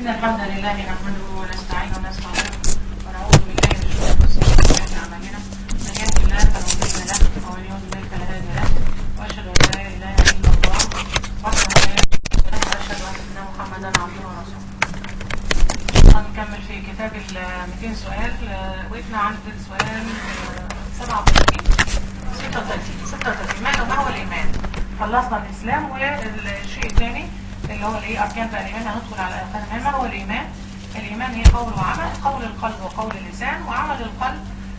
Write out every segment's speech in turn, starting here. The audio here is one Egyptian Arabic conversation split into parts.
إن الحمد لله نحمده ونستعينه ونستغفره ونعوذ بالله من شرور أنفسنا وسيئات أعمالنا من يهد الله فلا مضل له ومن يضلل فلا هادي له وأشهد أن لا إله إلا الله وحده لا شريك له وأشهد أن محمدا عبده ورسوله. هنكمل في كتاب ال 200 سؤال آه، وقفنا عند السؤال آه، 37 36 36 ما ما هو الإيمان؟ خلصنا الإسلام والشيء الثاني اللي هو الايه اركان بقى الايمان هندخل على اركان الايمان ما هو الايمان الايمان هي قول وعمل قول القلب وقول اللسان وعمل القلب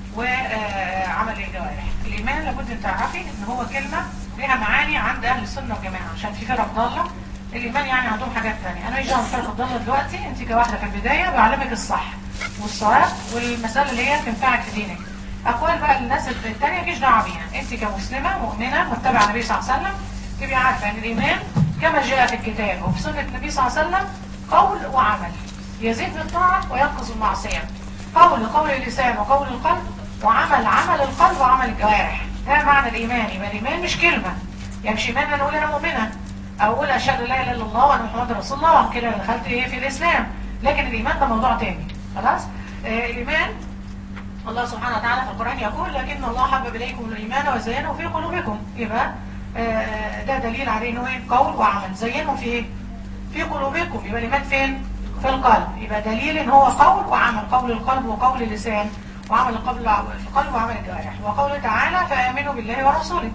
وعمل الجوارح الايمان لابد ان تعرفي ان هو كلمه لها معاني عند اهل السنه والجماعه عشان في فرق ضاله الايمان يعني عندهم حاجات ثانيه انا مش دعوه بالفرق الضاله دلوقتي انت كواحده في البدايه بعلمك الصح والصواب والمساله اللي هي تنفعك في دينك اقوال بقى الناس الثانيه مفيش دعوه بيها انت كمسلمه مؤمنه متبعه النبي صلى الله عليه وسلم تبقي عارفه ان الايمان كما جاء في الكتاب وفي سنة النبي صلى الله عليه وسلم قول وعمل يزيد بالطاعة وينقص المعصية قول قول اللسان وقول القلب وعمل عمل القلب وعمل الجوارح ده معنى الإيمان يبقى الإيمان مش كلمة يعني مش إيمان أنا أقول أنا مؤمنة أو أقول أشهد لا إله إلا الله وأنا محمد رسول الله كده دخلت إيه في الإسلام لكن الإيمان ده موضوع تاني خلاص آه الإيمان الله سبحانه وتعالى في القرآن يقول لكن الله حبب إليكم الإيمان وزينه في قلوبكم يبقى آه، ده دليل عليه انه ايه قول وعمل زينه في ايه في قلوبكم يبقى الايمان فين في القلب يبقى دليل ان هو قول وعمل قول القلب وقول اللسان وعمل القلب في القلب وعمل الجوارح وقوله تعالى فامنوا بالله ورسوله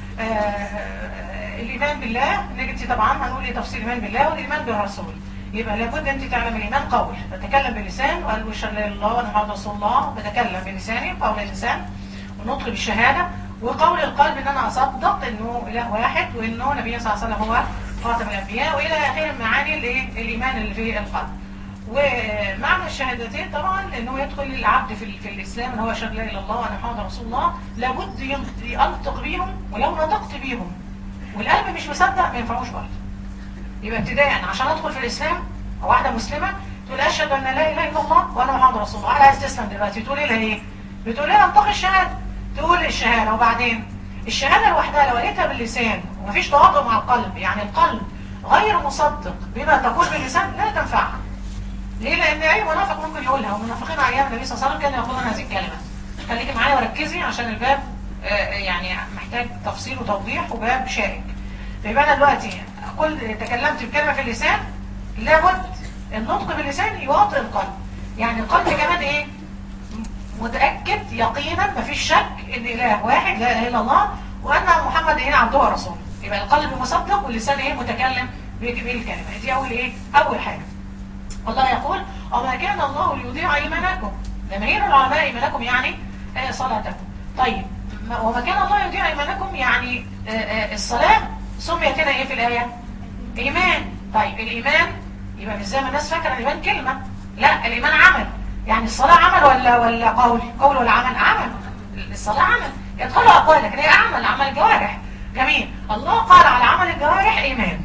آه، الايمان بالله نجي طبعا هنقول ايه تفصيل الايمان بالله والايمان بالرسول يبقى لابد انت تعلم الايمان قول بتكلم بلسان وقال واشهد لا اله الا الله وان محمد رسول الله بتكلم بلساني قول اللسان ونطق بالشهاده وقول القلب ان انا اصدق انه اله واحد وانه نبي صلى الله عليه وسلم هو خاتم الانبياء والى اخر المعاني الايه الايمان اللي في القلب ومعنى الشهادتين طبعا انه يدخل العبد في, في الاسلام ان هو يشهد لا اله الا الله وانا محمد رسول الله لابد ينطق بيهم ولو نطقت بيهم والقلب مش مصدق ما ينفعوش برضه يبقى ابتداء عشان ادخل في الاسلام او واحده مسلمه تقول اشهد ان لا اله الا الله وانا محمد رسول الله انا عايز تسلم دلوقتي تقول لها ايه؟ بتقول لها انطق الشهاده تقول الشهادة وبعدين الشهادة لوحدها لو قالتها باللسان ومفيش تواضع مع القلب يعني القلب غير مصدق بما تقول باللسان لا تنفعها ليه؟ لأن أي منافق ممكن يقولها والمنافقين على أيام النبي صلى الله عليه وسلم كانوا يقولون هذه الكلمة خليكي معايا وركزي عشان الباب آه يعني محتاج تفصيل وتوضيح وباب شائك فيبقى أنا دلوقتي كل تكلمت بكلمة في اللسان لابد النطق باللسان يواطئ القلب يعني القلب كمان إيه؟ متأكد يقينا مفيش شك ان اله واحد لا اله الا الله وان محمد ايه عبده ورسوله يبقى القلب مصدق واللسان ايه متكلم بالكلمه دي اول ايه اول حاجه الله يقول وما كان الله ليضيع ايمانكم جماهير العلماء ايمانكم يعني آه صلاتكم طيب وما كان الله يضيع ايمانكم يعني آه آه الصلاه سميت هنا ايه في الايه ايمان طيب الايمان يبقى مش زي ما الناس فاكره الايمان كلمه لا الايمان عمل يعني الصلاة عمل ولا ولا قول قول ولا عمل عمل الصلاة عمل يدخلوا أقوال لكن هي عمل عمل جوارح جميل الله قال على عمل الجوارح إيمان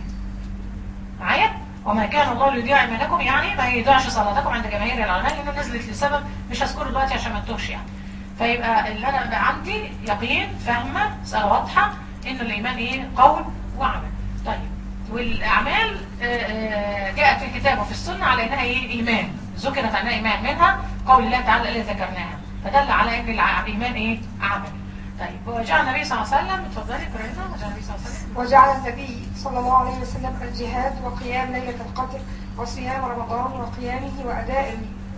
معايا وما كان الله ليضيع إيمانكم يعني ما يضيعش صلاتكم عند جماهير العلماء لأنه نزلت لسبب مش هذكره دلوقتي عشان ما تتوهش يعني فيبقى اللي أنا بقى عندي يقين فاهمة مسألة واضحة إن الإيمان إيه قول وعمل طيب والأعمال جاءت في الكتاب وفي السنة على إنها إيه إيمان ذكرت عنها إيمان منها قول الله تعالى اللي ذكرناها فدل على ان الايمان ايه عمل طيب وجاء النبي صلى الله عليه وسلم اتفضلي قرينا وجاء النبي صلى الله عليه وسلم وجعل النبي صلى الله عليه وسلم الجهاد وقيام ليلة القدر وصيام رمضان وقيامه وأداء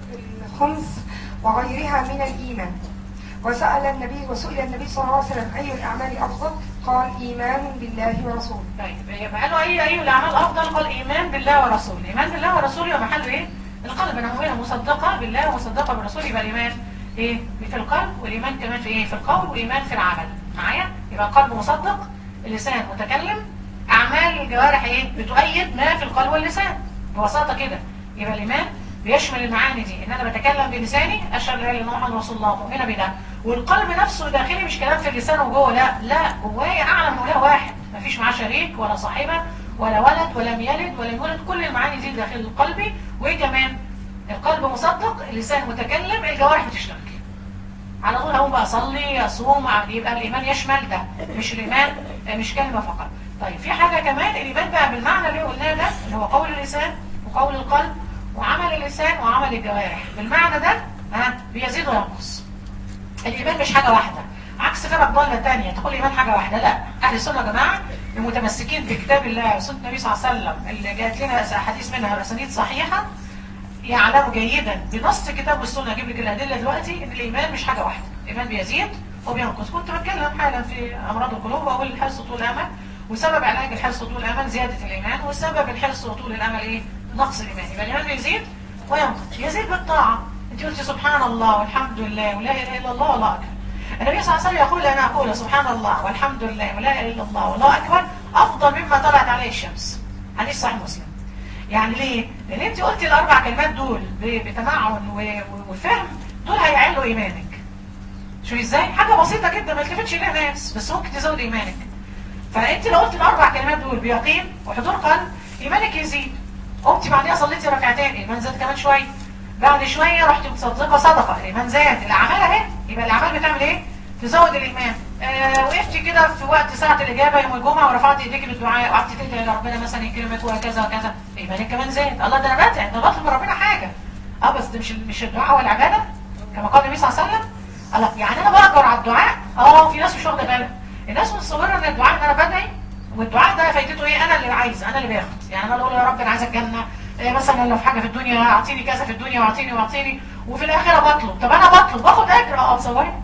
الخمس وغيرها من الإيمان وسأل النبي وسئل النبي صلى الله عليه وسلم أي الأعمال أفضل قال إيمان بالله ورسوله طيب يبقى قالوا أي أي الأعمال أفضل قال إيمان بالله ورسوله إيمان بالله ورسوله يبقى محل إيه القلب انا مؤمنه مصدقه بالله ومصدقه بالرسول يبقى الايمان ايه في القلب والايمان كمان في ايه في القول والايمان في العمل معايا يبقى القلب مصدق اللسان متكلم اعمال الجوارح ايه بتؤيد ما في القلب واللسان ببساطه كده يبقى الايمان بيشمل المعاني دي ان انا بتكلم بلساني اشهد لا اله الا الله محمد رسول الله مؤمنه بده والقلب نفسه داخلي مش كلام في اللسان وجوه لا لا جوايا اعلم انه اله واحد مفيش معاه شريك ولا صاحبه ولا ولد ولم يلد ولم يولد كل المعاني دي داخل قلبي وايه كمان القلب مصدق اللسان متكلم الجوارح بتشتغل على طول هقوم بقى اصلي اصوم يبقى الايمان يشمل ده مش الايمان مش كلمه فقط طيب في حاجه كمان الايمان بقى بالمعنى اللي قلناه ده اللي هو قول اللسان وقول القلب وعمل اللسان وعمل الجوارح بالمعنى ده ها بيزيد وينقص الايمان مش حاجه واحده عكس فرق ضاله تانية تقول الايمان حاجه واحده لا اهل السنه يا جماعه المتمسكين بكتاب الله وسنه النبي صلى الله عليه وسلم اللي جات لنا احاديث منها واسانيد صحيحه يعلموا جيدا بنص كتاب والسنه اجيب لك الادله دلوقتي ان الايمان مش حاجه واحده الايمان بيزيد وبينقص كنت بتكلم حالا في امراض القلوب واقول الحرص طول الامل وسبب علاج الحرص طول الامل زياده الايمان وسبب الحرص طول الامل ايه نقص الايمان يبقى الايمان بيزيد وينقص يزيد بالطاعه انت قلتي سبحان الله والحمد لله ولا اله الا الله والله اكبر النبي صلى الله عليه وسلم يقول انا اقول سبحان الله والحمد لله ولا اله الا الله والله اكبر افضل مما طلعت عليه الشمس حديث صحيح مسلم يعني ليه؟ لان انت قلتي الاربع كلمات دول ب- بتمعن و- و- وفهم دول هيعلوا ايمانك شو ازاي؟ حاجه بسيطه جدا ما تلفتش ليها ناس بس ممكن تزود ايمانك فانت لو قلت الاربع كلمات دول بيقين وحضور قلب ايمانك يزيد قمتي بعديها صليتي ركعتين ايمان زاد كمان شويه بعد شويه رحتي متصدقه صدقه الايمان زاد الاعمال اهي يبقى الاعمال بتعمل ايه؟ تزود الايمان آه وقفتي كده في وقت ساعه الاجابه يوم الجمعه ورفعت ايديك بالدعاء وقعدت تدعي لربنا مثلا يكرمك وهكذا وكذا ايمانك كمان زاد الله ده انا بدعي ده بطلب من ربنا حاجه اه بس ده مش مش الدعاء والعباده كما قال النبي صلى الله عليه وسلم الله يعني انا بقدر على الدعاء اه في ناس مش واخده بالها الناس متصوره ان الدعاء ان انا بدعي والدعاء ده فايدته ايه انا اللي عايز انا اللي باخد يعني انا اللي اقول يا رب انا عايز الجنه إيه مثلا لو في حاجه في الدنيا اعطيني كذا في الدنيا واعطيني واعطيني وفي الاخره بطلب طب انا بطلب باخد اجر اه تصوري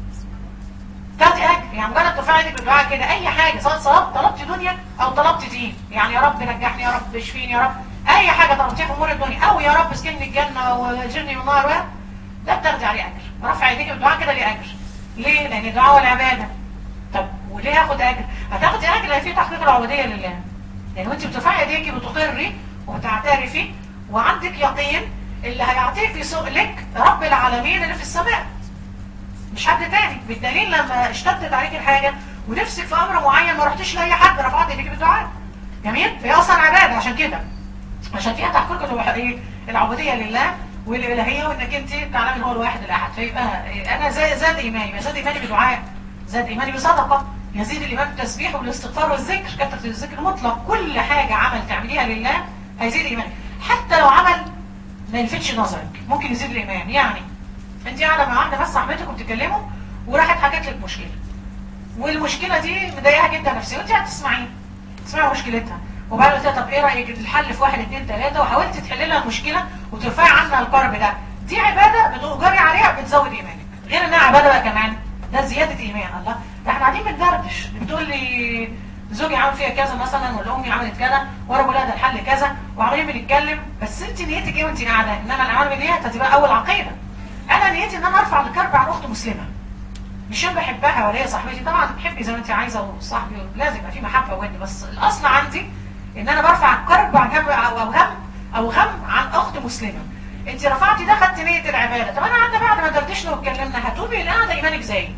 تاخدي اجر يعني مجرد ترفعي ايدك بالدعاء كده اي حاجه سواء صلاه طلبتي دنيا او طلبتي دين يعني يا رب نجحني يا رب اشفيني يا رب اي حاجه طلبتيها في امور الدنيا او يا رب اسكنني الجنه واجرني من النار و- ده بتاخدي عليه اجر رفع ايديك بالدعاء كده ليه اجر ليه؟ لان الدعاء والعباده طب وليه هاخد اجر؟ هتاخدي اجر لان في تحقيق العبوديه لله لان وانت بترفعي ايديكي بتقري وتعترفي وعندك يقين اللي هيعطيكي سؤلك رب العالمين اللي في السماء مش حد تاني بالدليل لما اشتدت عليك الحاجه ونفسك في امر معين ما رحتيش لاي حد رفعت ايديك بالدعاء جميل فهي اصلا عباده عشان كده عشان فيها تحقيق الوح- إيه؟ العبوديه لله والالهيه وانك انت تعلمي هو الواحد الاحد فيبقى إيه، انا زاد, زاد ايماني يبقى زاد ايماني بدعاء زاد ايماني بصدقه يزيد الايمان بالتسبيح والاستغفار والذكر كثره الذكر مطلق كل حاجه عمل تعمليها لله هيزيد ايمانك حتى لو عمل ما يلفتش نظرك ممكن يزيد الايمان يعني انت قاعده مع واحده بس صاحبتك وبتتكلموا وراحت حكت لك مشكله والمشكله دي مضايقاها جدا نفسيا وانت هتسمعيها تسمعي مشكلتها وبعد قلت لها طب ايه رايك الحل في واحد اثنين ثلاثه وحاولت تحل لها المشكله وترفعي عنها الكرب ده دي عباده بتؤجري عليها بتزود ايمانك غير انها عباده بقى كمان ده زياده ايمان الله ده احنا قاعدين بندردش بتقول لي زوجي عامل فيها كذا مثلا ولا امي عملت كذا وانا بقول لها ده الحل كذا وعمالين بنتكلم بس انت نيتك ايه وانت قاعده انما الاعمال بالنيات هتبقى اول عقيده انا نيتي ان انا ارفع الكرب عن اخت مسلمه مش انا بحبها ولا هي صاحبتي طبعا بحبي زي ما انت عايزه وصاحبي لازم يبقى في محبه ود بس الاصل عندي ان انا برفع الكرب عن هم او أو غم او غم عن اخت مسلمه انت رفعتي ده خدت نيه العباده طب انا قعدنا بعد ما دردشنا واتكلمنا هتقولي القعده ايمانك زايد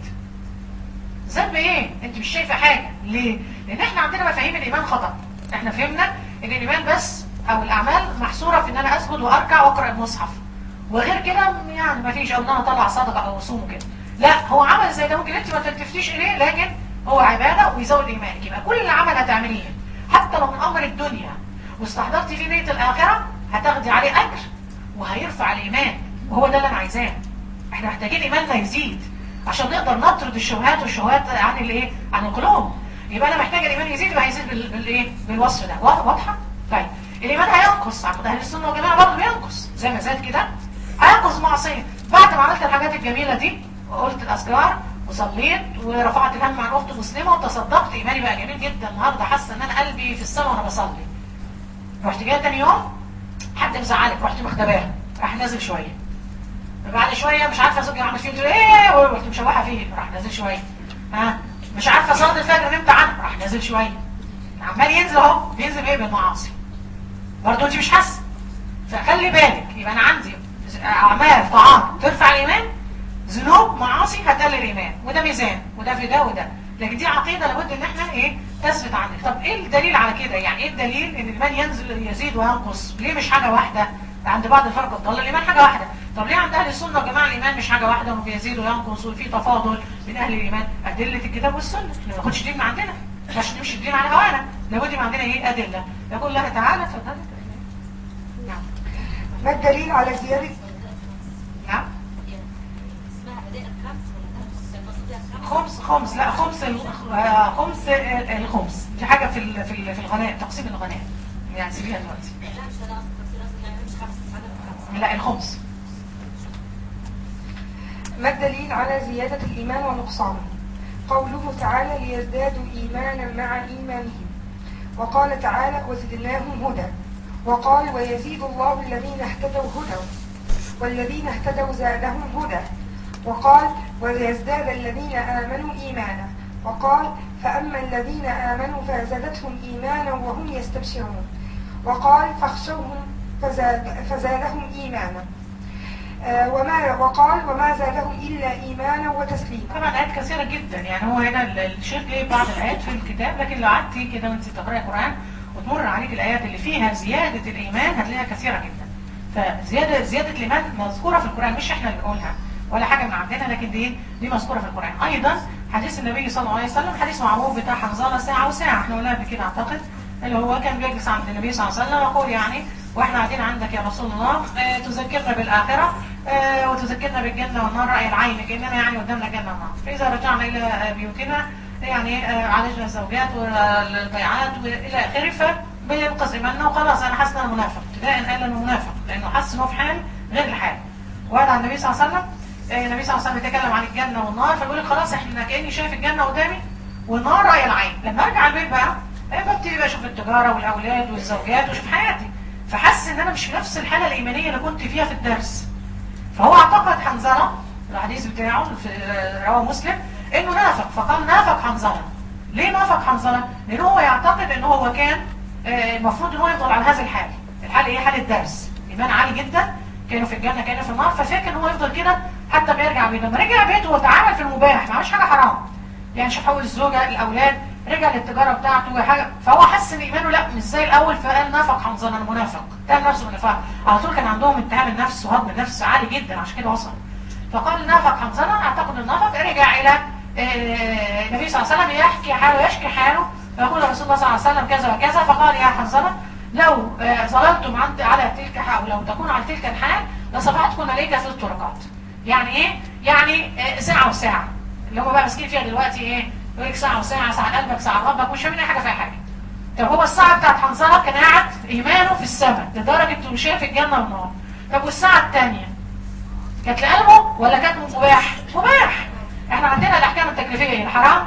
زاد بايه انت مش شايفه حاجه ليه لان احنا عندنا مفاهيم الايمان خطا احنا فهمنا ان الايمان بس او الاعمال محصوره في ان انا اسجد واركع واقرا المصحف وغير كده يعني ما فيش او ان انا اطلع صدقه او اصوم كده لا هو عمل زي ده ممكن انت ما تلتفتيش اليه لكن هو عباده ويزود ايمانك يبقى كل اللي عمل هتعمليه حتى لو من امر الدنيا واستحضرتي فيه نيه الاخره هتاخدي عليه اجر وهيرفع الايمان وهو ده اللي انا عايزاه احنا محتاجين ايماننا يزيد عشان نقدر نطرد الشبهات والشهوات عن الايه عن القلوب يبقى انا محتاج الايمان يزيد يبقى هيزيد بال- بالايه بالوصف ده وا- واضحه طيب الايمان هينقص عقد اهل السنه والجماعه برضه بينقص زي ما زاد كده هينقص معصيه بعد ما عملت الحاجات الجميله دي وقلت الاذكار وصليت ورفعت الهم عن اخت مسلمه وتصدقت ايماني بقى جميل جدا النهارده حاسه ان انا قلبي في السماء وانا بصلي رحت جايه تاني يوم حد مزعلك رحت مختباها راح نازل شويه بعد شويه مش عارفه زوجي عمل فيه تقول ايه رحت مشوحه فيه راح نازل شويه ها مش عارفه صلاه الفجر نمت عنها راح نازل شويه عمال ينزل اهو بينزل ايه بالمعاصي برضه انت مش حاسه فخلي بالك يبقى انا عندي اعمال طاعات ترفع الايمان ذنوب معاصي هتقلل الايمان وده ميزان وده في ده وده لكن دي عقيده لابد ان احنا ايه تثبت عندك طب ايه الدليل على كده يعني ايه الدليل ان الايمان ينزل يزيد وينقص ليه مش حاجه واحده عند بعض الفرق الضال الايمان حاجه واحده طب ليه عند اهل السنه والجماعه الايمان مش حاجه واحده وانه بيزيد وينقص وفي تفاضل من اهل الايمان ادله الكتاب والسنه ما ناخدش دين من عندنا مش نمشي الدين على هوانا لابد يبقى عندنا ايه ادله يقول الله تعالى اتفضل نعم ما الدليل على زيادة نعم اسمها اداء الخمس ولا المقصود بيها الخمس خمس خمس لا خمس ال- آه، خمس ال- الخمس دي حاجة في ال- في ال- في الغناء تقسيم الغناء يعني سيبيها دلوقتي لا مش انا اصلا تفسير اصلا يعني مش خمس عدد الخمس لا الخمس ما الدليل على زيادة الإيمان ونقصانه قوله تعالى ليزدادوا إيمانا مع إيمانهم وقال تعالى وزدناهم هدى وقال ويزيد الله الذين اهتدوا هدى والذين اهتدوا زادهم هدى وقال ويزداد الذين آمنوا إيمانا وقال فأما الذين آمنوا فزادتهم إيمانا وهم يستبشرون وقال فاخشوهم فزاد فزادهم إيمانا آه، وما وقال وما زادهم إلا إيمانا وتسليما طبعا آيات كثيرة جدا يعني هو هنا ال- الشيخ ليه بعض الآيات في الكتاب لكن لو قعدتي كده وانت تقرأي قرآن وتمر عليك الآيات اللي فيها زيادة الإيمان هتلاقيها كثيرة جدا فزيادة زيادة الإيمان مذكورة في القرآن مش احنا اللي بنقولها ولا حاجة من عندنا لكن دي دي مذكورة في القرآن أيضا حديث النبي صلى الله عليه وسلم حديث معروف بتاع حنظلة ساعة وساعة احنا قلناها قبل كده أعتقد اللي هو كان بيجلس عند النبي صلى الله عليه وسلم ويقول يعني واحنا قاعدين عندك يا رسول الله آه، تذكرنا بالآخرة آه، وتذكرنا بالجنة والنار رأي العين كأننا يعني قدامنا جنة والنار فإذا رجعنا إلى آه، بيوتنا يعني آه، عالجنا الزوجات والبيعات وإلى آخره فبينقذ إيماننا وخلاص أنا حاسس إن أنا منافق ابتداء قال إنه منافق لأنه حس إنه في حال غير الحال وقال عن النبي صلى الله عليه وسلم آه، النبي صلى الله عليه وسلم بيتكلم عن الجنة والنار فبيقول لك خلاص احنا كأني شايف الجنة قدامي والنار رأي العين لما ارجع البيت بقى آه، ببتدي بقى اشوف التجارة والأولاد والزوجات واشوف حياتي فحس ان انا مش في نفس الحالة الإيمانية اللي كنت فيها في الدرس فهو اعتقد حنظلة الحديث بتاعه في رواه مسلم انه نافق فقال نافق حنظلة ليه نافق حنظلة؟ لان هو يعتقد ان هو كان آه، المفروض ان هو يفضل على هذا الحال الحال ايه حال الدرس ايمان عالي جدا كانوا في الجنة كانوا في النار ففاكر ان هو يفضل كده حتى ما يرجع بيته لما رجع بيته وتعامل في المباح ما عملش حاجة حرام يعني شاف حقوق الزوجة الاولاد رجع للتجارة بتاعته وحاجة فهو حس ان ايمانه لا مش زي الاول فقال نافق حنظلة انا منافق اتهم نفسه بالنفاق على طول كان عندهم اتهام النفس وهضم النفس عالي جدا عشان كده وصل فقال نافق حنظلة اعتقد النافق رجع الى آه، النبي صلى الله عليه وسلم يحكي حاله يشكي حاله فيقول رسول الله صلى الله عليه وسلم كذا وكذا فقال يا حنظلة لو آه، ظللتم عند على تلك حال لو تكون على تلك الحال لصفعتكم ملائكة في الطرقات يعني ايه؟ يعني آه، ساعة وساعة اللي هم بقى ماسكين فيها دلوقتي ايه؟ يقول لك ساعة وساعة ساعة قلبك ساعة ربك مش فاهمين اي حاجة فيها حاجة طب هو الساعة بتاعت حنظلة كان قاعد إيمانه في السماء لدرجة إنه شايف الجنة والنار طب والساعة الثانية كانت لقلبه ولا كانت مباح؟ مباح احنا عندنا الأحكام التكليفية ايه؟ الحرام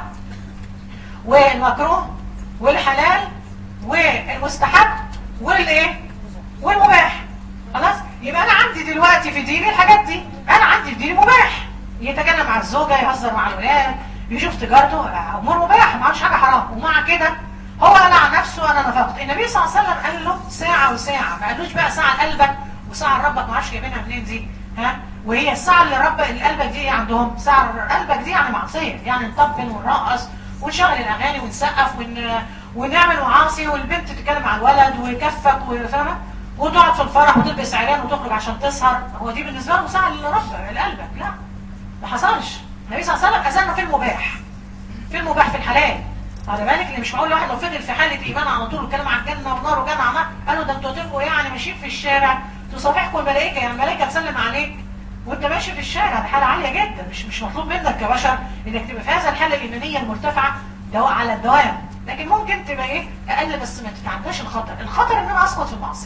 والمكروه والحلال والمستحب والايه؟ والمباح خلاص؟ يبقى أنا عندي دلوقتي في ديني الحاجات دي أنا عندي في ديني مباح يتكلم مع الزوجة يهزر مع الولاد يشوف تجارته أمور مباح ما عملش حاجة حرام ومع كده هو قال عن نفسه انا نفقت النبي صلى الله عليه وسلم قال له ساعة وساعة ما قالوش بقى ساعة لقلبك وساعة لربك ما اعرفش جايبينها منين دي ها وهي الساعة اللي رب قلبك دي عندهم ساعة قلبك دي يعني معصية يعني نطبل ونرقص ونشغل الاغاني ونسقف ون... ونعمل معاصي والبنت تتكلم مع الولد ويكفك وفاهمة وتقعد في الفرح وتلبس عريان وتخرج عشان تسهر هو دي بالنسبة له ساعة لربك لقلبك لا ما حصلش النبي صلى الله عليه وسلم اذنا في المباح في المباح في الحلال على بالك اللي مش معقول واحد لو فضل في حاله ايمان على طول وكلام عن الجنه والنار وجنه عن نار قالوا ده انتوا هتبقوا يعني ماشيين في الشارع تصافحكم الملائكه يعني الملائكه تسلم عليك وانت ماشي في الشارع ده حاله عاليه جدا مش مش مطلوب منك كبشر انك تبقى في هذا الحاله الايمانيه المرتفعه دواء على الدوام لكن ممكن تبقى ايه اقل بس ما تتعداش الخطر الخطر ان انا اسقط في المعصيه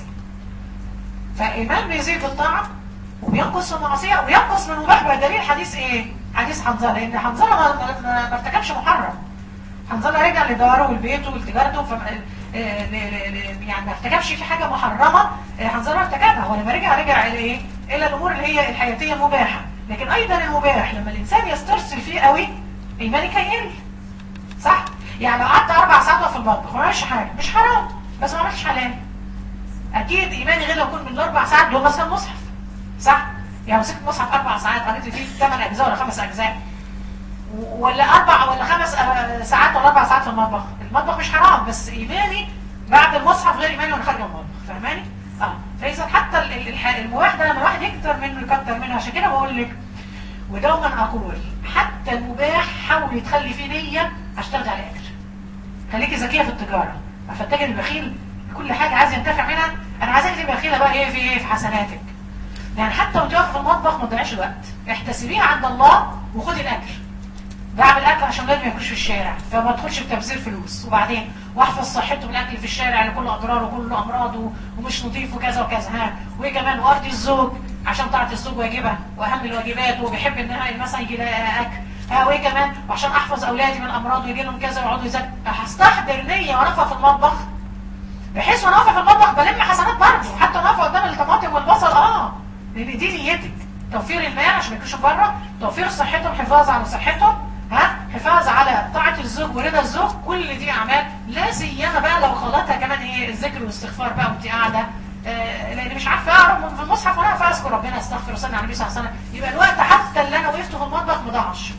فالايمان بيزيد في الطاعه وبينقص في المعصيه وينقص من المباح بقى دليل حديث ايه حديث حنظله لان حنظله ما, ما, ما, ما ارتكبش محرم حنظله رجع لداره ولبيته ولتجارته فما آه، ل- ل- ل- يعني ما ارتكبش في حاجه محرمه آه، حنظله ارتكبها هو لما رجع رجع الى ايه الى الامور اللي هي الحياتيه المباحه لكن ايضا المباح لما الانسان يسترسل فيه قوي ايمانك هيقل صح يعني لو قعدت اربع ساعات في المطبخ ما عملش حاجه مش حرام بس ما عملتش حلال اكيد ايماني غير لو كنت من الاربع ساعات دول مثلا مصحف صح يعني مسكت مصحف اربع ساعات قريت فيه ثمان اجزاء ولا خمس اجزاء و- ولا اربع ولا خمس آه، ساعات ولا اربع ساعات في المطبخ المطبخ مش حرام بس ايماني بعد المصحف غير ايماني وانا خارج من المطبخ فاهماني اه فاذا حتى ال- ال- الح- المباح ده لما الواحد يكتر منه يكتر منه عشان كده بقول لك ودوما اقول حتى المباح حاولي تخلي فيه نيه عشان تاخدي عليه اجر خليكي ذكيه في التجاره عارفه التاجر البخيل كل حاجه عايز ينتفع منها انا عايزاك تبقى بخيله بقى ايه في ايه في حسناتك يعني حتى وانت واقفه في المطبخ ما تضيعش الوقت احتسبيها عند الله وخدي الاجر بعمل اكل عشان ولاد ما ياكلوش في الشارع فما ادخلش في تبذير فلوس وبعدين واحفظ صحته من الاكل في الشارع اللي كله اضرار وكله امراض و- ومش نظيف وكذا وكذا ها وايه كمان وارضي الزوج عشان طاعه الزوج واجبه واهم الواجبات وبيحب ان مثلا يجي لها اكل ها وايه كمان وعشان احفظ اولادي من الامراض ويجي لهم كذا ويقعدوا يذاكروا هستحضر نيه وانا واقفه في المطبخ بحيث وانا واقفه في المطبخ بلم حسنات برضه حتى وانا واقفه قدام الطماطم والبصل اه لان دي نيتك توفير المال عشان ما ياكلوش بره توفير صحتهم حفاظ على صحتهم ها حفاظ على طاعه الزوج ورضا الزوج كل دي اعمال لا سيما بقى لو خلطها كمان ايه الذكر والاستغفار بقى وانت قاعده آه لان مش عارفه اقرا في المصحف وانا عارفه اذكر ربنا استغفر وصلي على النبي صلى الله عليه وسلم يبقى الوقت حتى اللي انا وقفته في المطبخ ما ضاعش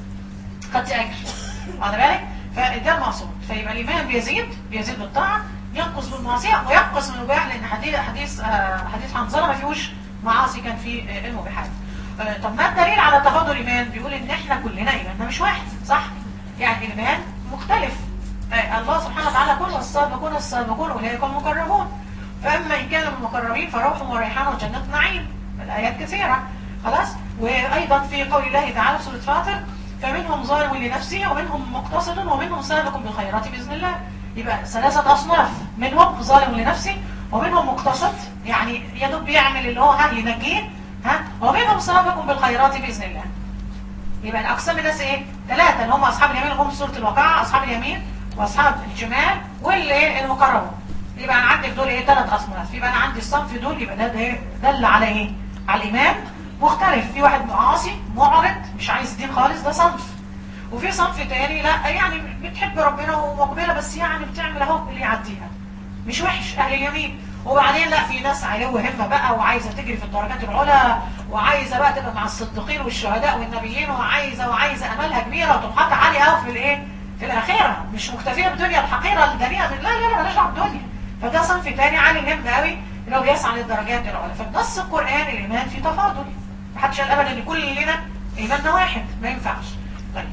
خدت اجر واخد بالك فده المقصود فيبقى الايمان بيزيد بيزيد بالطاعه ينقص بالمعصيه وينقص من المباح لان حديث حديث آه، حديث حنظله ما فيهوش معاصي كان فيه آه، المباحات آه، طب ما الدليل على تفاضل الايمان بيقول ان احنا كلنا ايماننا مش واحد صح يعني الايمان مختلف آه، الله سبحانه وتعالى كل السابقون السابقون اولئك هم المقربون فاما ان كان من المقربين فروح وريحان وجنة نعيم الايات كثيره خلاص وايضا في قول الله تعالى في سوره فاطر فمنهم ظالم لنفسه ومنهم مقتصد ومنهم سابق بالخيرات باذن الله يبقى ثلاثه اصناف منهم ظالم لنفسه ومنهم مقتصد يعني يا دوب بيعمل اللي هو ها ينجيه ها ومنهم سابق بالخيرات باذن الله يبقى الاقسام الناس ايه ثلاثه اللي هم اصحاب اليمين اللي هم في سوره الواقعه اصحاب اليمين واصحاب الشمال واللي المقربون يبقى انا عندي في دول ايه ثلاث اصناف يبقى انا عندي الصنف دول يبقى ده ده إيه؟ دل على ايه على الايمان مختلف في واحد عاصي معرض مش عايز دين خالص ده صنف وفي صنف تاني لا يعني بتحب ربنا ومقبله بس يعني بتعمل اهو اللي يعديها مش وحش اهل اليمين وبعدين لا في ناس علو همه بقى وعايزه تجري في الدرجات العلى وعايزه بقى تبقى مع الصديقين والشهداء والنبيين وعايزه وعايزه امالها كبيره وطموحاتها عاليه قوي في الايه في الاخره مش مكتفيه بالدنيا الحقيره الدنيئه من لا لا لا مالهاش دعوه بالدنيا فده صنف تاني عالي الهمه قوي اللي هو بيسعى للدرجات العلى فالنص القران الايمان فيه تفاضل محدش قال ابدا ان كلنا ايماننا واحد ما ينفعش طيب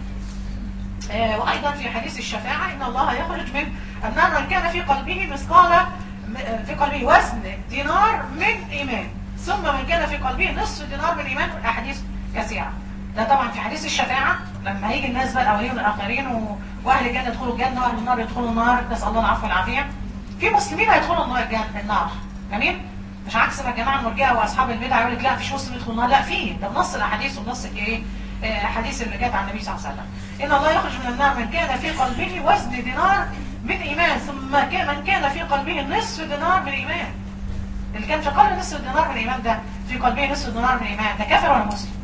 آه، وأيضا في حديث الشفاعة إن الله يخرج من النار من كان في قلبه مثقال م- في قلبه وزن دينار من إيمان ثم من كان في قلبه نصف دينار من إيمان أحاديث كثيرة ده طبعا في حديث الشفاعة لما هيجي الناس بقى الأولين والآخرين و... وأهل الجنة يدخلوا الجنة وأهل النار يدخلوا النار نسأل الله العفو والعافية في مسلمين هيدخلوا النار الجنة النار جميل مش عكس ما الجماعة المرجئة وأصحاب البدع يقول لك لا مفيش مسلم يدخل النار لا في ده بنص الأحاديث وبنص إيه آه، حديث اللي جات عن النبي صلى الله عليه وسلم إن الله يخرج من النار من كان في قلبه وزن دينار من إيمان ثم كان من كان في قلبه نصف دينار من إيمان اللي كان في قلبه نصف دينار من إيمان ده في قلبه نصف دينار من إيمان ده كافر ولا مسلم؟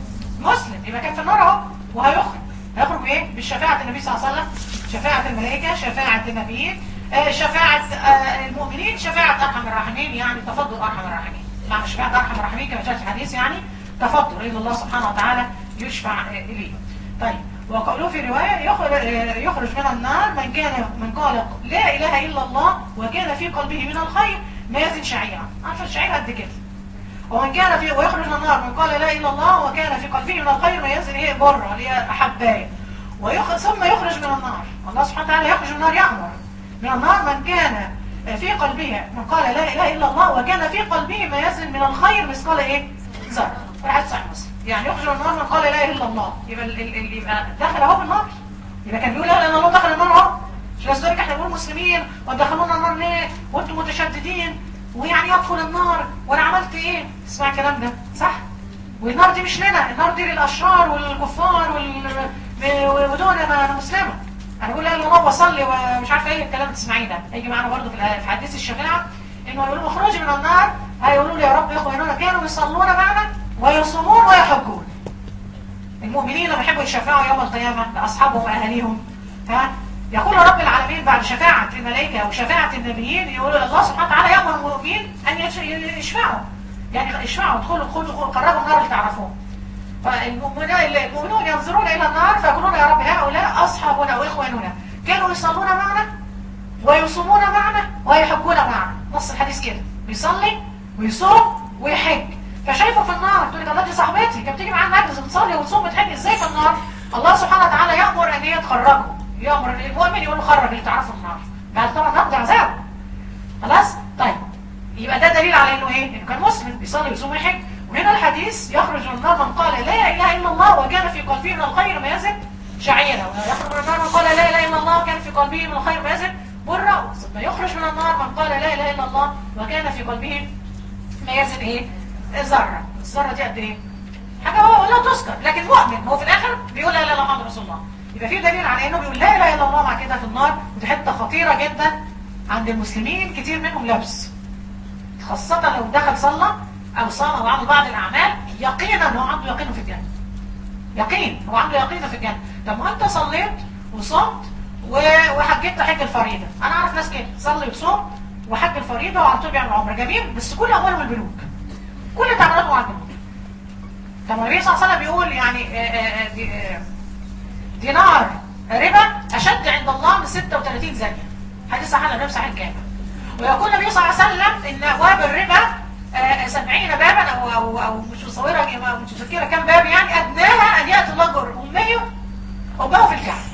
مسلم يبقى كان في النار اهو وهيخرج هيخرج بايه؟ بالشفاعة النبي صلى الله عليه وسلم شفاعة الملائكة شفاعة النبيين آه، شفاعة آه، المؤمنين شفاعة أرحم الراحمين يعني تفضل أرحم الراحمين معنى شفاعة أرحم الراحمين كما جاء في الحديث يعني تفضل إن الله سبحانه وتعالى يشفع آه، إليه طيب وقالوا في رواية يخرج, آه، يخرج من النار من كان من قال لا إله إلا الله وكان في قلبه من الخير ما يزن شعيرا عارفة الشعير قد كده ومن كان في ويخرج من النار من قال لا اله الا الله وكان في قلبه من الخير ما ينزل ايه بره اللي هي حبايه ويخرج ثم يخرج من النار الله سبحانه وتعالى يخرج من النار يامر من النار من كان في قلبه من قال لا اله الا الله وكان في قلبه ما ينزل من الخير مثقال ايه ذره راحت صحيح مسلم يعني يخرج من النار من قال لا اله الا الله يبقى ال- ال- ال- يبقى دخل اهو بالنار يبقى كان بيقول لا اله الا الله دخل النار اهو مش لازم احنا بنقول مسلمين ودخلونا النار ليه وانتم متشددين ويعني يدخل النار وانا عملت ايه اسمع الكلام ده صح والنار دي مش لنا النار دي للاشرار والكفار وال... و- ودون انا انا مسلمه انا بقول لا اله الا الله واصلي ومش عارفه ايه الكلام اللي تسمعيه ده هيجي معانا برضه في الآية- في حديث الشفاعه انه يقولوا اخرجي من النار هيقولوا لي يا رب يا اخواننا كانوا يصلون معنا ويصومون ويحجون المؤمنين لما يحبوا يشفعوا يوم القيامة لأصحابهم وأهاليهم ها يقول رب العالمين بعد شفاعة الملائكة وشفاعة النبيين يقول الله سبحانه وتعالى يأمر المؤمنين أن يش- يشفعوا يعني اشفعوا ادخلوا ادخلوا قربوا النار اللي تعرفوه فالمؤمنون المؤمنون ينظرون إلى النار فيقولون يا رب هؤلاء أصحابنا وإخواننا كانوا يصلون معنا ويصومون معنا ويحجون معنا نص الحديث كده بيصلي ويصوم ويحج فشايفه في النار تقول لك الله دي صاحبتي كانت بتيجي معانا المجلس بتصلي وتصوم وتحج ازاي في النار الله سبحانه وتعالى يامر ان هي تخرجه يامر المؤمن يقول له خرج اللي تعرفه النار بعد طبعا نقضي عذاب خلاص طيب يبقى ده دليل على انه ايه انه كان مسلم بيصلي ويصوم ويحج وهنا الحديث يخرج من النار من قال لا اله الا الله وكان في قلبه من الخير ما يزن شعيرا ويخرج من النار من قال لا اله الا الله وكان في قلبه من الخير ما يزن برا ثم يخرج من النار من قال لا اله الا الله وكان في قلبه ما يزن ايه ذره الذره دي قد ايه حاجه هو لا تذكر لكن مؤمن هو في الاخر بيقول لا اله الا الله محمد رسول الله يبقى في دليل على انه بيقول لا اله الا الله مع كده في النار ودي حته خطيره جدا عند المسلمين كتير منهم لبس خاصة لو دخل صلى او صام او عمل بعض الاعمال يقينا هو عنده يقين في الجنة يقين هو عنده يقين في الجنة طب ما انت صليت وصمت و- وحجيت حج الفريضة انا اعرف ناس كده صلي وصوم وحج الفريضة وعلى طول بيعمل عمرة جميل بس كل اموالهم البنوك كل تعاملاتهم على البنوك طب النبي صلى الله عليه وسلم بيقول يعني آه، آه، آه، دي- آه، دينار ربا اشد عند الله من 36 زانيه حديث صحيح النبي صحيح الجامع ويقول النبي صلى الله عليه وسلم ان ابواب الربا آه، 70 بابا او او او مش مصوره أو مش متذكره كام باب يعني ادناها ان ياتي الله جر اميه وبقوا في الكعبه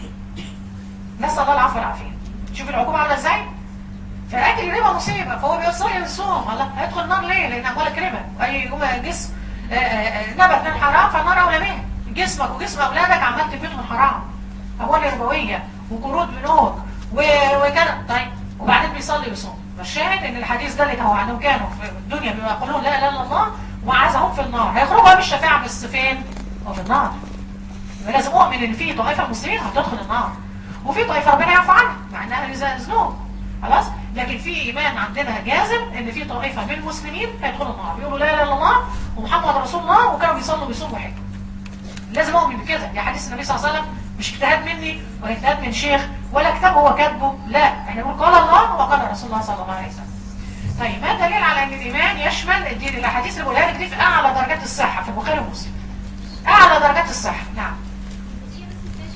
نسال الله العفو والعافيه شوف العقوبه عامله ازاي فاكل الربا مصيبه فهو بيصلي ويصوم الله هيدخل النار ليه لان اموالك ربا اي جمله جسم آه، آه، نبت من حرام فالنار اولى بيه جسمك وجسم اولادك عمال تنبت من حرام اموال ربويه وقروض بنوك و- وكده طيب وبعدين بيصلي ويصوم فالشاهد ان الحديث ده اللي هو عنهم كانوا في الدنيا بما يقولون لا اله الا الله وعزهم في النار هيخرجوا بالشفاعه بس فين؟ وفي النار يبقى لازم اؤمن ان في طائفه مسلمين هتدخل النار وفي طائفه ربنا يعفو عنها مع انها ذنوب خلاص لكن في ايمان عندنا جازم ان في طائفه من المسلمين هيدخلوا النار بيقولوا لا اله الا الله ومحمد رسول الله وكانوا بيصلوا وبيصوموا ويحجوا لازم اؤمن بكده دي حديث النبي صلى الله عليه وسلم مش اجتهاد مني ولا اجتهاد من شيخ ولا كتاب هو كاتبه لا احنا بنقول قال الله وقال رسول الله صلى الله عليه وسلم طيب ما الدليل على ان الايمان يشمل الدين الاحاديث اللي بقولها لك دي في اعلى درجات الصحه في البخاري ومسلم اعلى درجات الصحه نعم هي بس مش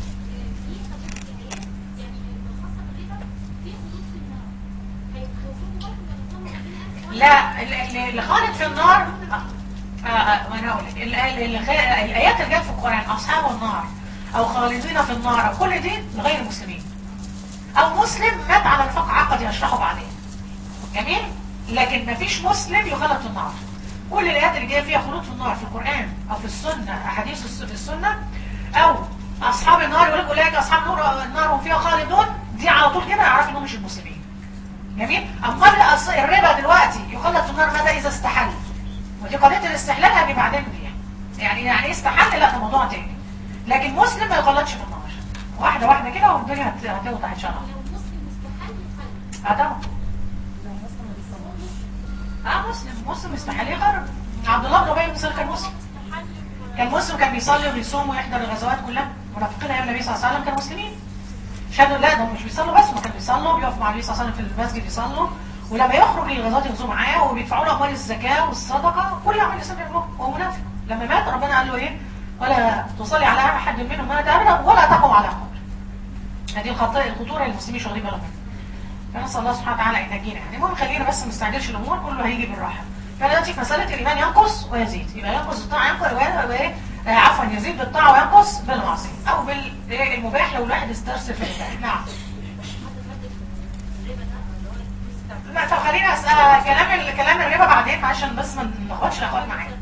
في قضيه النهايات يعني خاصه بالربا في حدود في النار هيخوفوهم برضه ولا هم لا ال- ال- اللي خالد في النار آه، آه، ما انا اقول لك ال- ال- ال- الايات اللي جت في القران اصحاب النار او خالدين في النار او كل دي لغير المسلمين او مسلم مات على نفاق عقدي هشرحه بعدين جميل لكن ما فيش مسلم يخلد في النار كل الايات اللي جايه فيها خلود في النار في القران او في السنه احاديث الس- في السنه او اصحاب النار يقول لك اولئك اصحاب النار النار هم فيها خالدون دي على طول كده اعرف انهم مش المسلمين جميل اما الأص- الربا دلوقتي يخلد في النار ماذا اذا استحل ودي قضيه الاستحلال هجي بعدين بيها يعني يعني ايه استحل لا ده موضوع تاني لكن مسلم ما يخلدش في النار واحده واحده كده والدنيا هت- هتوضح ان شاء الله لو مسلم مستحل يخلد اه طبعا اه مسلم مسلم استحال يقرب عبد الله بن ابي بن سلول كان مسلم كان مسلم كان بيصلي ويصوم ويحضر الغزوات كلها منافقين ايام النبي صلى الله عليه وسلم كانوا مسلمين شهدوا لا ده مش بيصلوا بس ما كانوا بيصلوا بيقفوا مع النبي صلى الله عليه وسلم في المسجد يصلوا ولما يخرج للغزوات يغزوا معاه وبيدفعوا له اموال الزكاه والصدقه كل اعمال الاسلام يعملوها هو منافق لما مات ربنا قال له ايه ولا تصلي على احد منهم مات ابدا ولا تقم على قبر هذه الخطيئه الخطوره اللي المسلمين مش واخدين بالهم منها فنسال الله سبحانه وتعالى ان ينجينا يعني المهم خلينا بس ما نستعجلش الامور كله هيجي بالراحه فانا دلوقتي في مساله الايمان ينقص ويزيد يبقى ينقص بالطاعه ينقص و- وايه آه، عفوا يزيد بالطاعه وينقص بالمعصيه او بالمباح لو الواحد استرسل في المباح نعم لا طب خلينا اسال كلام ال- كلام الربا بعدين عشان بس ما نلخبطش الاخوات معايا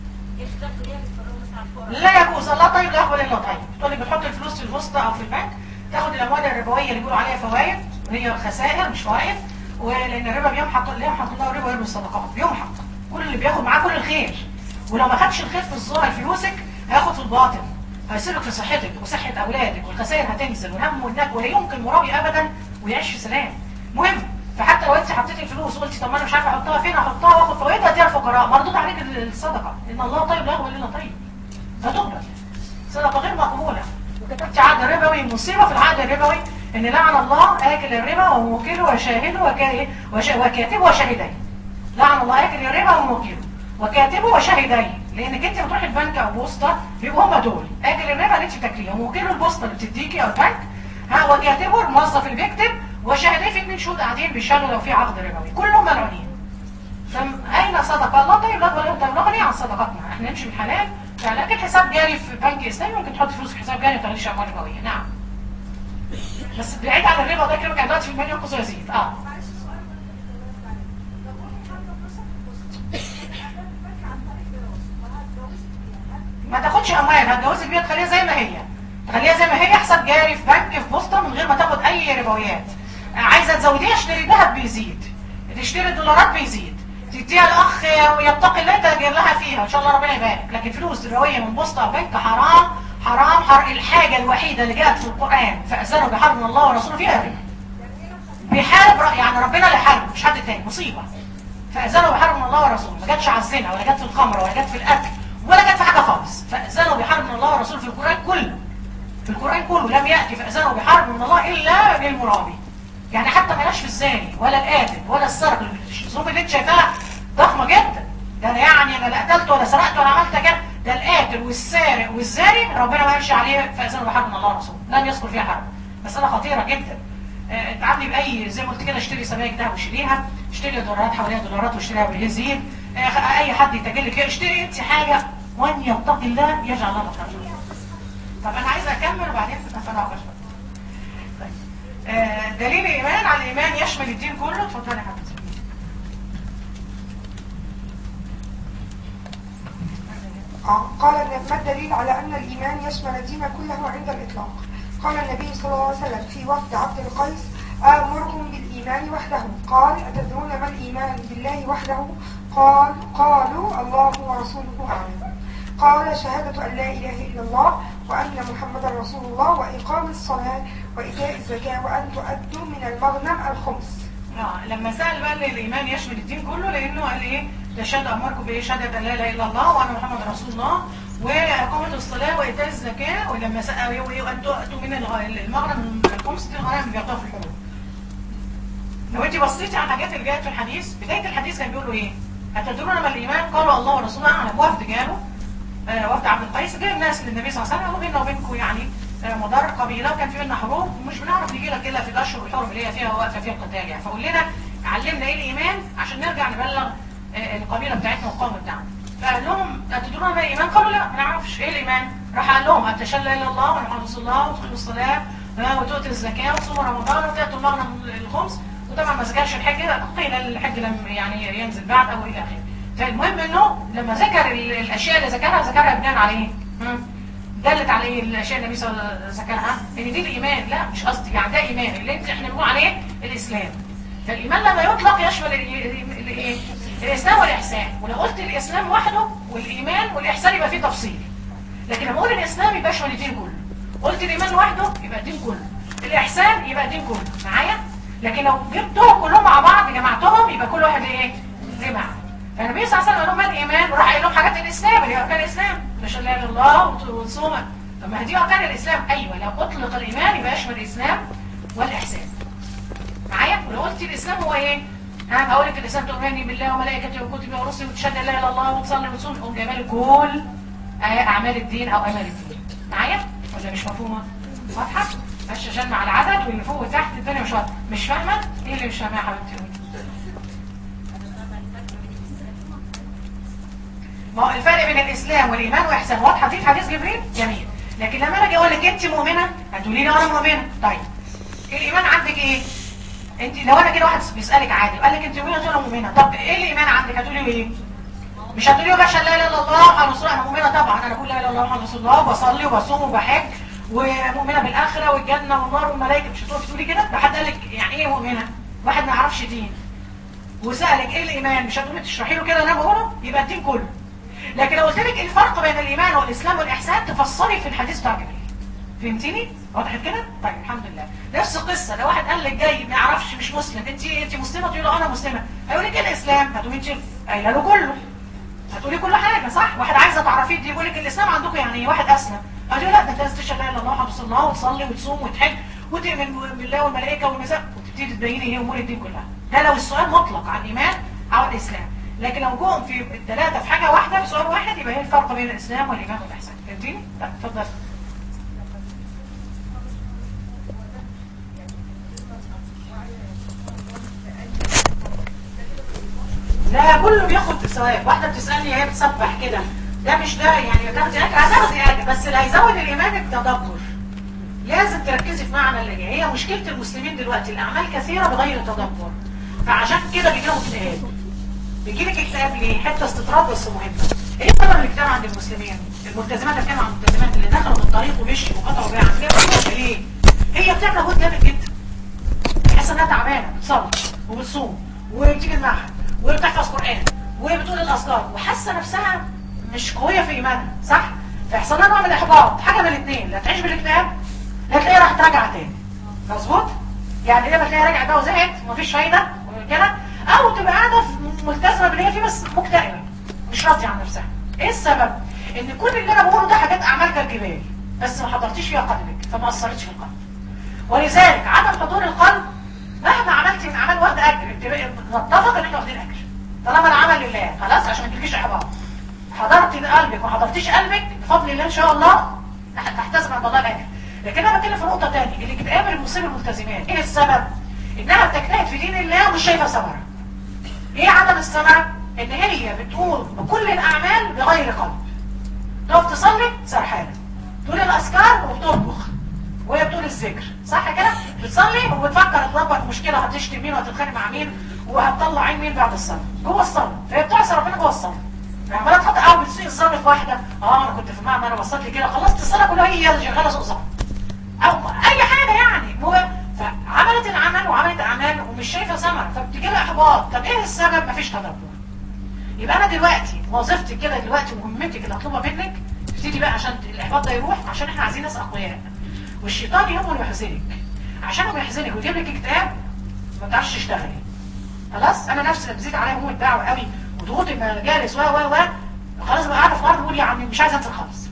لا يجوز الله طيب لا يقبل الا طيب تقول لي بتحط الفلوس في الوسطى او في البنك تاخد الاموال الربويه اللي بيقولوا عليها فوائد وهي خسائر مش فوائد ولان الربا بيمحق بيمحق الله الربا ويربي الصدقات بيمحق كل اللي بياخد معاه كل الخير ولو ما خدش الخير في الظاهر فلوسك هياخد في الباطن هيسيبك في صحتك وصحه اولادك والخسائر هتنزل والهم والنك ولا يمكن مرابي ابدا ويعيش في سلام مهم فحتى لو انت حطيتي الفلوس وقلتي طب ما انا مش عارفه احطها فين احطها واخد فوائدها دي الفقراء مردود عليك الصدقه ان الله طيب لا يقبل الا طيب فتقبل صدقه غير مقبوله وكتبت عقد ربوي مصيبه في العقد الربوي ان لعن الله اكل الربا وموكله وشاهده وكا- وش- وكاتبه وشاهديه لعن الله اكل الربا وموكله وكاتبه وشاهديه لانك انت بتروحي البنك او بوسطه بيبقوا هم دول اكل الربا اللي انت بتاكليه وموكله البوسطه اللي بتديكي او البنك ها وكاتبه الموظف اللي بيكتب وشاهديه في اتنين شهود قاعدين بيشهدوا لو في عقد ربوي كلهم ملعونين فم- اين صدقه الله طيب لا ولا طيب لا غني عن صدقاتنا احنا نمشي بالحلال يعني لكن حساب جاري في بنك اسلامي ممكن تحط فلوس في حساب جاري ما تاخديش اموال ربويه نعم بس بعيد عن الربا ده كده كان دلوقتي في المال ينقص ويزيد اه تاخدش اموال هتجوزك بيها تخليها زي ما هي تخليها زي ما هي حساب جاري في بنك في بوسطه من غير ما تاخد اي ربويات عايزه تزوديها اشتري ذهب بيزيد تشتري دولارات بيزيد تديها الاخ ويتقي الله تجيب لها فيها ان شاء الله ربنا يبارك لكن فلوس ربويه من بوسطه او بنك حرام حرام حرام الحاجه الوحيده اللي جاءت في القران فاذنوا بحرب من الله ورسوله فيها الربا بيحارب ر- يعني ربنا اللي حارب مش حد تاني مصيبه فاذنوا بحرب من الله ورسوله ما جاتش على الزنا ولا جت في الخمر ولا جت في الاكل ولا جت في حاجه خالص فاذنوا بحرب من الله ورسوله في القران كله في القران كله لم ياتي فاذنوا بحرب من الله الا للمرابي يعني حتى ملاش في الزاني ولا القاتل ولا السرق الظروف اللي انت شايفاها ضخمه جدا ده انا يعني انا لا قتلت ولا سرقت ولا عملت كده ده القاتل والسارق والزاني ربنا ما قالش عليه فاذنوا بحرب من الله ورسوله لم يذكر فيها حرب مساله خطيره جدا آه، اتعاملي باي زي ما قلت كده اشتري سبائك ده واشتريها اشتري دولارات حواليها دولارات واشتريها باليزيد آه، اي حد يتجلك كده اشتري انت حاجه وان يتقي الله يجعل الله مخرجا طب انا عايزه اكمل وبعدين نتناقش طيب آه، دليل الايمان على الايمان يشمل الدين كله اتفضلي يا حبيبتي آه، قال ما الدليل على أن الإيمان يشمل الدين كله عند الإطلاق قال النبي صلى الله عليه وسلم في وفد عبد القيس آمركم بالإيمان وحده قال أتدرون ما الإيمان بالله وحده قال قالوا الله ورسوله أعلم قال شهادة أن لا إله إلا الله وأن محمدا رسول الله وإقام الصلاة وإيتاء الزكاة وأن تؤدوا من المغنم الخمس اه لما سأل بقى ان الايمان يشمل الدين كله لانه قال ايه ده شهاده امركم بايه شهاده ان لا اله الا الله وان محمد رسول الله واقامه الصلاه وايتاء الزكاه ولما سأل وان تؤتوا من الغ- المغنم الخمس دي الغنائم اللي بيعطوها في الحروب لو انت بصيتي على الحاجات اللي جايه في الحديث بدايه الحديث كان بيقولوا ايه اتدرون ما الايمان قالوا الله ورسوله اعلم وفد جاله آه، وفد عبد القيس جاي الناس للنبي صلى الله عليه وسلم وبيننا وبينكم يعني آه، مدار قبيله وكان في بيننا حروب ومش بنعرف نجي لك الا في الاشهر الحرم اللي هي فيها واقفه فيها القتال يعني فقول لنا علمنا ايه الايمان عشان نرجع نبلغ آه، القبيله بتاعتنا والقوم بتاعنا فقال لهم اتدرون ما الايمان قالوا لا ما نعرفش ايه الايمان راح قال لهم اتشهد لا اله الا الله ومحمد رسول الله وتقيموا الصلاه آه، وتؤتي الزكاه وتصوموا رمضان وتاتوا المغنم الخمس وطبعا ما ذكرش الحج قيل الحج لم يعني ينزل بعد او الى اخره فالمهم انه لما ذكر ال- الاشياء اللي ذكرها ذكرها بناء على ايه؟ مم. دلت على ايه الاشياء اللي النبي صلى الله عليه وسلم ذكرها ان دي الايمان لا مش قصدي يعني ده ايمان اللي انت احنا بنقول عليه الاسلام فالايمان لما يطلق يشمل ال- ال- ال- ايه؟ الاسلام والاحسان ولو قلت الاسلام وحده والايمان والاحسان يبقى فيه تفصيل لكن لما اقول الاسلام يبقى يشمل الدين كله قلت الايمان لوحده يبقى الدين كله الاحسان يبقى الدين كله معايا لكن لو جبتهم كلهم مع بعض جمعتهم يبقى كل واحد ايه ليه معنى فالنبي صلى الله عليه وسلم قال لهم ما الايمان وراح قايل لهم حاجات الاسلام اللي هي اركان الاسلام مش لا اله الا الله وت- وتصوم طب ما هي دي اركان الاسلام ايوه لو اطلق الايمان يبقى يشمل الاسلام والاحسان معايا ولو قلت الاسلام هو ايه ها هقول لك الاسلام تؤمني بالله وملائكته وكتبه ورسله وتشهد لا اله الا الله وتصلي وتصوم تقوم جايبه لي كل آه، اعمال الدين او امال الدين معايا ولا مش مفهومه واضحه ماشي عشان مع العدد واللي فوق وتحت الدنيا مش واضحه مش فاهمه ايه اللي مش فاهمه يا حبيبتي قولي. ما هو الفرق بين الاسلام والايمان والاحسان واضحه دي في حديث جبريل جميل لكن لما انا اجي اقول لك انت مؤمنه هتقولي لي انا مؤمنه طيب الايمان عندك ايه انت لو انا كده واحد بيسالك عادي وقال لك انت مؤمنه تقول له مؤمنه طب ايه الايمان عندك هتقولي له ايه مش هتقولي له باشا لا اله الا الله محمد رسول الله انا مؤمنه طبعا انا بقول لا اله الا الله محمد رسول الله وبصلي وبصوم وبحج ومؤمنه بالاخره والجنه والنار والملائكه مش هتقولي تقولي كده ده حد قال لك يعني ايه مؤمنه واحد ما يعرفش دين وسالك ايه الايمان مش هتقولي تشرحي له كده انا بقوله يبقى الدين كله لكن لو قلت لك الفرق بين الايمان والاسلام والاحسان تفصلي في الحديث بتاع جبريل فهمتيني وضحت كده طيب الحمد لله نفس القصه لو واحد قال لك جاي ما يعرفش مش مسلم انت انت مسلمه تقولي له انا مسلمه هيقول لك ايه الاسلام هتقولي انت قايله له كله هتقولي كل حاجه صح واحد عايزه تعرفيه دي يقول لك الاسلام عندكم يعني ايه واحد اسلم هتقولي لا ده انت لازم تشهد لا اله الا الله محمد رسول الله وتصلي وتصوم وتحج وتؤمن بالله والملائكه والميزان وتبتدي تبيني ايه امور الدين كلها ده لو السؤال مطلق عن الايمان او الاسلام لكن لو جم في الثلاثه في حاجه واحده في سؤال واحد يبقى ايه الفرق بين الاسلام والايمان والاحسان فهمتيني؟ طيب اتفضل لا كله بياخد ثواب واحده بتسالني هي بتسبح كده ده مش ده يعني تاخدي اجر هتاخدي اجر بس اللي هيزود الايمان التدبر لازم تركزي في معنى اللي هي هي مشكله المسلمين دلوقتي الاعمال كثيره بغير تدبر فعشان كده بيجي لهم اكتئاب بيجي لك اكتئاب ليه حته استطراد بس مهمه ايه سبب الاكتئاب عند المسلمين الملتزمات اللي كانوا عند الملتزمات اللي دخلوا في الطريق ومشوا وقطعوا بيها عن ليه ليه هي بتعمل مجهود جامد جدا تحس انها تعبانه بتصلي وبتصوم وبتيجي المعهد وبتحفظ قران وبتقول الاذكار وحاسه نفسها مش قويه في ايمانها صح فيحصل لها نوع من الاحباط حاجه من الاثنين لا تعيش بالاكتئاب لا تلاقيها راح تراجع تاني مظبوط يعني ايه بتلاقيها راجعه بقى وزهقت ومفيش فايده وكده او تبقى قاعده في- ملتزمه باللي هي فيه بس مكتئبه مش راضيه عن نفسها ايه السبب ان كل اللي انا بقوله ده حاجات اعمال كالجبال بس ما حضرتيش فيها قلبك فما اثرتش في القلب ولذلك عدم حضور القلب مهما عملتي من اعمال واخده اجر انت نتفق ان احنا واخدين اجر طالما العمل لله خلاص عشان ما تجيش احباط حضرتي قلبك وما حضرتيش قلبك بفضل الله ان شاء الله تحتسب عند الله الاجر لكن انا بتكلم في نقطه ثانيه اللي بتقابل المصيبه الملتزمات ايه السبب انها بتجتهد في دين الله ومش شايفه ثمره ايه عدم الثمره ان هي بتقول بكل الاعمال بغير قلب تقف تصلي سرحانه تقول الاذكار وبتطبخ وهي بتقول الذكر صح كده بتصلي وبتفكر تطبق مشكله هتشتم مين وهتتخانق مع مين وهتطلع عين مين بعد الصلاه جوه الصلاه فهي بتعصي ربنا جوه الصلاه عماله تحط قهوه بتسيق الظابط في واحده اه انا كنت في المعمل انا بصلي كده خلصت الصلاه كلها هي شغاله سوق ظابط او اي حاجه يعني هو فعملت العمل وعملت اعمال ومش شايفه ثمره فبتجي لها احباط طب ايه السبب مفيش تدبر يبقى انا دلوقتي وظيفتي كده دلوقتي ومهمتك اللي مطلوبه منك تبتدي بقى عشان الاحباط ده يروح عشان احنا عايزين ناس اقوياء والشيطان يوم اللي يحزنك عشان هو يحزنك ويجيب لك اكتئاب ما تعرفش تشتغلي خلاص انا نفسي لما بزيد عليا هموم الدعوه قوي وضغوط المجالس و و و خلاص بقى قاعده في الارض بقول يا عمي مش عايزه انزل خالص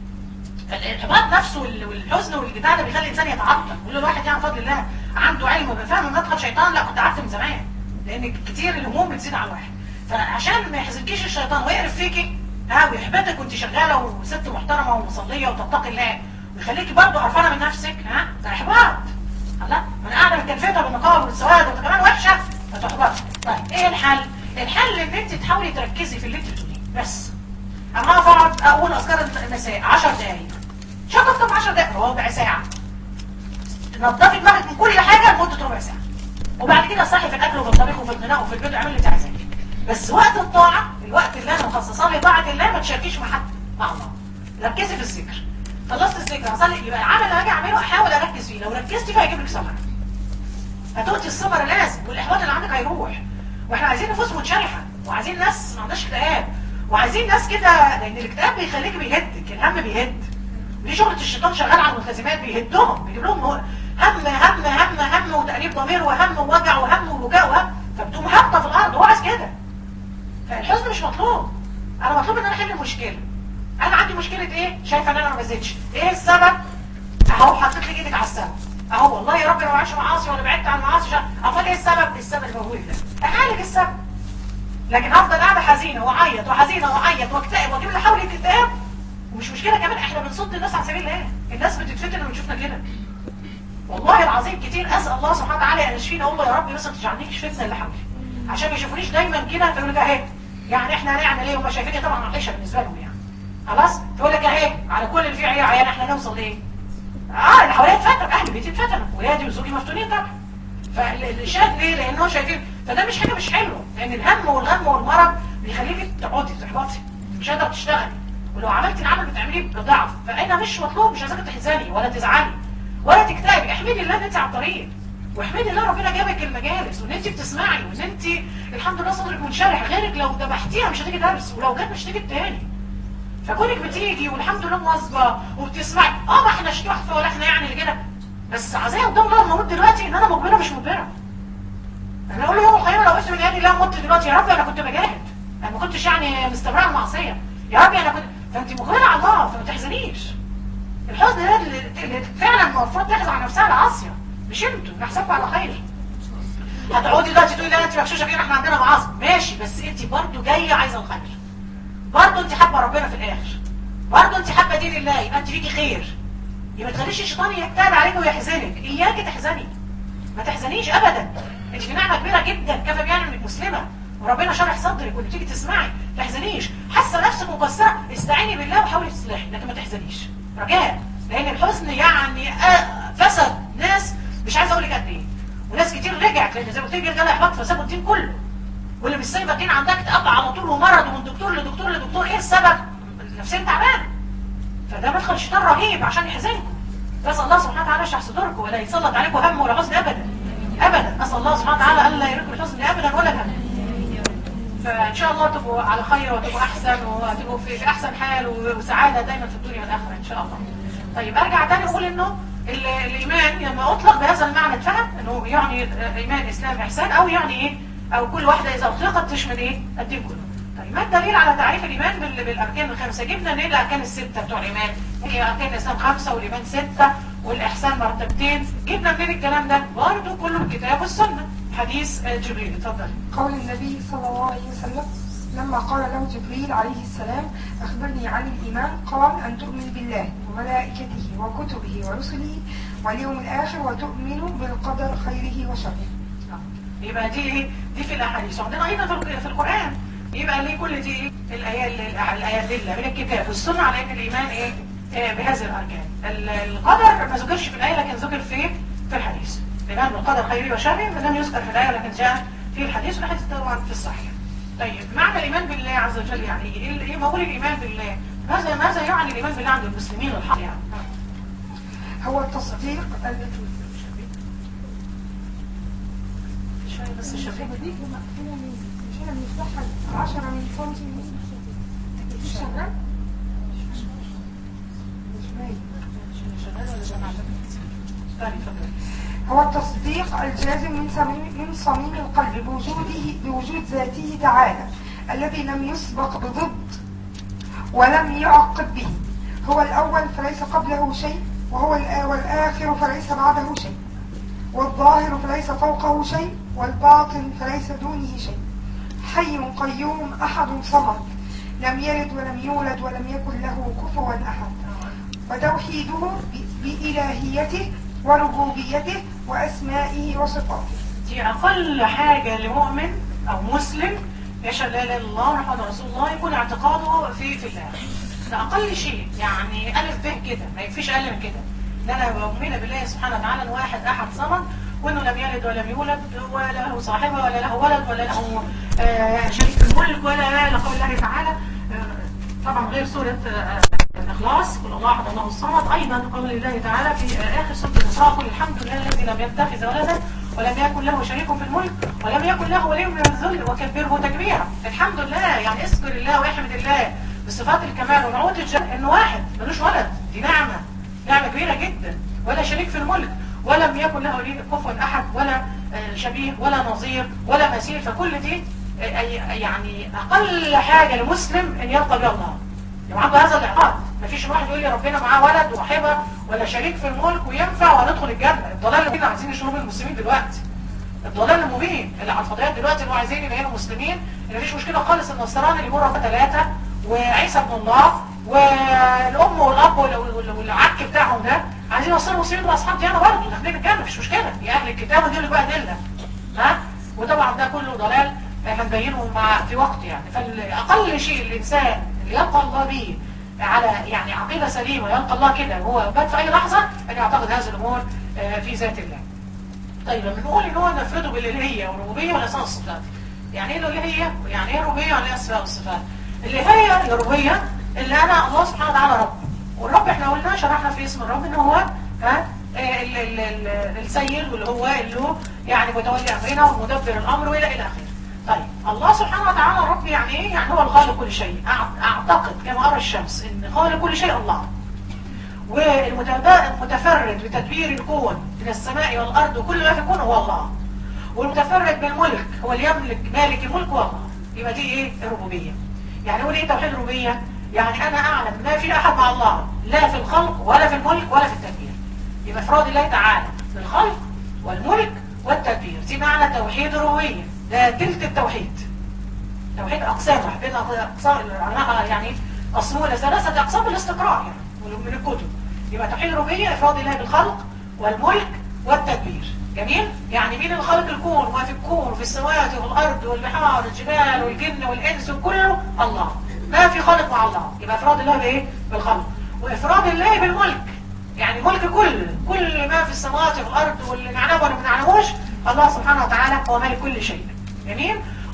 فالاحباط نفسه وال- والحزن والبتاع ده بيخلي الانسان يتعطل يقول له الواحد يعني بفضل الله عنده علم وبقى فاهم ان مدخل شيطان لا كنت عارفه من زمان لان كتير الهموم بتزيد على الواحد فعشان ما يحزنكيش الشيطان ويقرف فيكي ها ويحبطك وانت شغاله وست محترمه ومصليه وتتقي الله ويخليكي برضه قرفانه من نفسك ها ده احباط الله ما انا قاعده متكلفته بالنقاب والسواد وانت كمان وحشه فتحبطي طيب ايه الحل؟ الحل ان انت تحاولي تركزي في اللي انت بتقوليه بس انا هقف اقعد اقول اذكار المساء 10 دقايق مش هقف كم 10 دقايق ربع ساعه نضفي دماغك من كل حاجه لمده ربع ساعه وبعد كده صحي في الاكل وفي الطبيخ وفي الغناء وفي البيت واعملي اللي انت عايزاه بس وقت الطاعه الوقت اللي انا مخصصاه لطاعه الله ما تشاركيش مع حد مع الله ركزي في الذكر خلصت الذكر هصلي يبقى العمل اللي هاجي اعمله احاول اركز فيه لو ركزتي فيه هيجيب لك ثمره هتؤتي الثمره لازم والاحباط اللي عندك هيروح واحنا عايزين نفوس منشرحه وعايزين ناس ما عندهاش اكتئاب وعايزين ناس كده لان الاكتئاب بيخليك بيهدك الهم بيهد ودي شغله الشيطان شغال على الملتزمات بيهدهم بيجيب لهم هم هم هم هم هم وتأنيب ضمير وهم ووجع وهم وبكاء وهم فبتقوم هابطه في الارض هو عايز كده فالحزن مش مطلوب انا مطلوب ان انا احل المشكله انا عندي مشكله ايه شايفه ان انا ما بزيدش ايه السبب اهو حطيت لك ايدك على السبب اهو والله يا رب لو عايش معاصي ولا بعدت عن المعاصي شا- امال ايه السبب السبب الموجود ده اعالج السبب لكن افضل قاعده حزينه واعيط وحزينه واعيط واكتئب واجيب اللي حولي اكتئاب ومش مشكله كمان احنا بنصد الناس عن سبيل الله الناس بتتفتن لما تشوفنا كده والله العظيم كتير اسال الله سبحانه وتعالى ان يشفينا اقول له يا رب بس ما تجعلنيش فتنه اللي حولي عشان ما يشوفونيش دايما كده فيقول لك اهي يعني احنا هنعمل ايه وما شايفيني طبعا عائشه بالنسبه لهم يعني خلاص تقول لك اهي على كل اللي فيه عيال عيان احنا نوصل لايه اه اللي حواليا اتفتن اهل بيتي اتفتنوا ولادي وزوجي مفتونين طبعا فالشاهد ليه لانه شايفين فده مش حاجه مش حلوه لان الهم والغم والمرض بيخليكي تقعدي تحبطي مش قادره تشتغلي ولو عملتي العمل بتعمليه بضعف فانا مش مطلوب مش عايزاك تحزني ولا تزعلي ولا تكتئبي احمدي الله ان انت على الطريق واحمدي الله ربنا جابك المجالس وان انت بتسمعي وان انت الحمد لله صدرك منشرح غيرك لو ذبحتيها مش هتيجي درس ولو جت مش هتيجي التاني فكونك بتيجي والحمد لله مواظبه وبتسمعي اه ما احناش تحفه ولا احنا يعني اللي كده بس عزايا قدام الله الموت دلوقتي ان انا مجبره مش مجبره انا اقول له يوم القيامه لو قلت من يدي لا مت دلوقتي يا رب انا كنت بجاهد انا ما كنتش يعني مستمره المعصيه يا ربي انا كنت فانت مجبره على الله فما تحزنيش الحزن ده اللي, اللي فعلا المفروض تحزن على نفسها العاصيه مش انتوا نحسبكم على خير هتقعدي دلوقتي تقولي لا انت مغشوشه فينا احنا عندنا معاصي ماشي بس انت برضه جايه عايزه الخير برضه انت حابه ربنا في الاخر برضه انت حابه دين الله يبقى انت فيكي خير يبقى ما تخليش الشيطان يجتهد عليك ويحزنك اياكي تحزني ما تحزنيش ابدا انت في نعمه كبيره جدا كفى بيعني انك مسلمه وربنا شرح صدرك وانت تيجي تسمعي ما تحزنيش حاسه نفسك مقصره استعيني بالله وحاولي تصلحي لكن ما تحزنيش رجاء لان الحزن يعني آه، فسد ناس مش عايزه اقول لك قد ايه وناس كتير رجعت لان زي ما قلت لك جالها احباط فسابوا الدين كله واللي مش سايبه الدين عندها اكتئاب على طول ومرض ومن دكتور لدكتور لدكتور ايه السبب نفسيا تعبان فده مدخل شيطان رهيب عشان يحزنكم نسال الله سبحانه وتعالى يشرح صدوركم ولا يسلط عليكم هم ولا حزن ابدا ابدا نسال الله سبحانه وتعالى الا يريكم الحزن ابدا ولا هم فان شاء الله تبقوا على خير وتبقوا احسن وتبقوا في في احسن حال وسعاده دايما في الدنيا والاخره ان شاء الله. طيب ارجع تاني اقول انه ال- الايمان لما اطلق بهذا المعنى اتفهم انه يعني ايمان اسلام احسان او يعني ايه او كل واحده اذا اطلقت تشمل ايه الدين كله. طيب ما الدليل على تعريف الايمان بال- بالاركان الخمسه؟ جبنا منين الاركان السته بتوع الايمان؟ هي اركان الاسلام خمسه والايمان سته والاحسان مرتبتين، جبنا منين الكلام ده؟ برضه كله الكتاب والسنه. حديث آه، جبريل اتفضل. قول النبي صلى الله عليه وسلم لما قال له جبريل عليه السلام أخبرني عن الإيمان قال أن تؤمن بالله وملائكته وكتبه ورسله واليوم الآخر وتؤمن بالقدر خيره وشره يبقى دي ايه دي في الاحاديث وعندنا ايضا في الق- في القران يبقى ليه كل دي ايه الايات الايات دي من الكتاب والسنه على ان الايمان ايه آه، بهذه الاركان ال- القدر ما ذكرش في الايه لكن ذكر في في الحديث الايمان بالقدر خيره وشره لم يذكر في الايه لكن جاء في الحديث والحديث طبعا في الصحيح طيب معنى الايمان بالله عز وجل يعني ايه ايه ما هو الايمان بالله ماذا ماذا يعني الايمان بالله عند المسلمين الحق يعني هو التصديق ال- شويه بس الشفيق دي مقفولة من مش احنا بنفتحها 10 من سنتي مش شغال؟ مش باين شغال ولا جمع طيب اتفضل هو التصديق الجازم من صميم من صميم القلب بوجوده بوجود ذاته تعالى الذي لم يسبق بضد ولم يعقب به هو الأول فليس قبله شيء وهو الآ- والآخر فليس بعده شيء والظاهر فليس فوقه شيء والباطن فليس دونه شيء حي قيوم أحد صمد لم يلد ولم يولد ولم يكن له كفوا أحد وتوحيده ب- بإلهيته وربوبيته وأسمائه وصفاته دي أقل حاجة لمؤمن أو مسلم يشهد لا إله إلا الله محمد رسول الله يكون اعتقاده في في الله ده أقل شيء يعني ألف به كده ما يكفيش أقل من كده إن أنا مؤمنة بالله سبحانه وتعالى إن واحد أحد صمد وإنه لم يلد ولم يولد ولا له صاحبة ولا له ولد ولا له آه، شريك في الملك ولا لا قول الله تعالى آه، طبعا غير سورة آه، الإخلاص قل الله أحد الله الصمد أيضا قول الله تعالى في آه، آخر سورة الإسراء قل الحمد لله الذي لم يتخذ ولدا ولم يكن له شريك في الملك ولم يكن له ولي من الذل وكبره تكبيرا الحمد لله يعني اذكر الله واحمد الله بصفات الكمال ونعوت الجنة انه واحد ملوش ولد دي نعمة نعمة كبيرة جدا ولا شريك في الملك ولم يكن له ولي كفوا احد ولا آه، شبيه ولا نظير ولا مثيل فكل دي آه، أي- يعني اقل حاجة لمسلم ان يلقى بها الله يبقى عنده هذا الاعراض مفيش واحد يقول لي ربنا معاه ولد وحبه ولا شريك في الملك وينفع وهندخل الجنه الضلال اللي عايزين يشربوا المسلمين دلوقتي الضلال المبين اللي على الفضائيات دلوقتي اللي هو عايزين يبينوا مسلمين ان مفيش مشكله خالص النصراني اللي يمر ثلاثه وعيسى ابن الله والام والاب وال- وال- والعك بتاعهم ده عايزين يوصلوا المسلمين واصحاب ديانه برضه داخلين الجنه مفيش مشكله دي اهل الكتاب ودي اللي بقى ادله ها وطبعا ده كله ضلال هنبينه مع في وقت يعني فالاقل شيء الانسان اللي يلقى الله به على يعني عقيده سليمه يلقى الله كده وهو بات في اي لحظه ان يعتقد هذه الامور آه، في ذات الله. طيب لما نقول ان هو نفرده بالالهيه والربوبيه والاسماء والصفات. يعني ايه الالهيه؟ يعني ايه الربوبيه يعني ايه الاسماء والصفات؟ الالهيه الربوبيه اللي انا الله سبحانه وتعالى رب. والرب احنا قلنا شرحنا في اسم الرب ان هو ها آه، ال- ال- ال- السيد واللي هو اللي هو يعني متولي امرنا ومدبر الامر والى الى اخره. طيب الله سبحانه وتعالى رب يعني ايه؟ يعني هو الخالق كل شيء. أع- اعتقد كما ارى الشمس ان خالق كل شيء الله. والمتفرد بتدبير الكون من السماء والارض وكل ما في الكون هو الله. والمتفرد بالملك هو اللي يملك مالك الملك هو الله. يبقى دي ايه؟ الربوبيه. يعني هو ايه توحيد الربوبيه؟ يعني انا اعلم ما في احد مع الله لا في الخلق ولا في الملك ولا في التدبير. يبقى افراد الله تعالى في الخلق والملك والتدبير دي معنى توحيد الربوبيه ده تلت التوحيد توحيد اقسام بين اقسام العلماء يعني قسموه الى ثلاثه اقسام بالاستقراء يعني من الكتب يبقى توحيد الربوبيه افراد الله بالخلق والملك والتدبير جميل يعني مين اللي خلق الكون وما في الكون وفي السماوات والارض والبحار والجبال والجن والانس وكله الله ما في خالق مع الله يبقى افراد الله بايه بالخلق وافراد الله بالملك يعني ملك كل كل ما في السماوات والارض واللي نعلمه واللي ما نعلموش الله سبحانه وتعالى هو مالك كل شيء جميل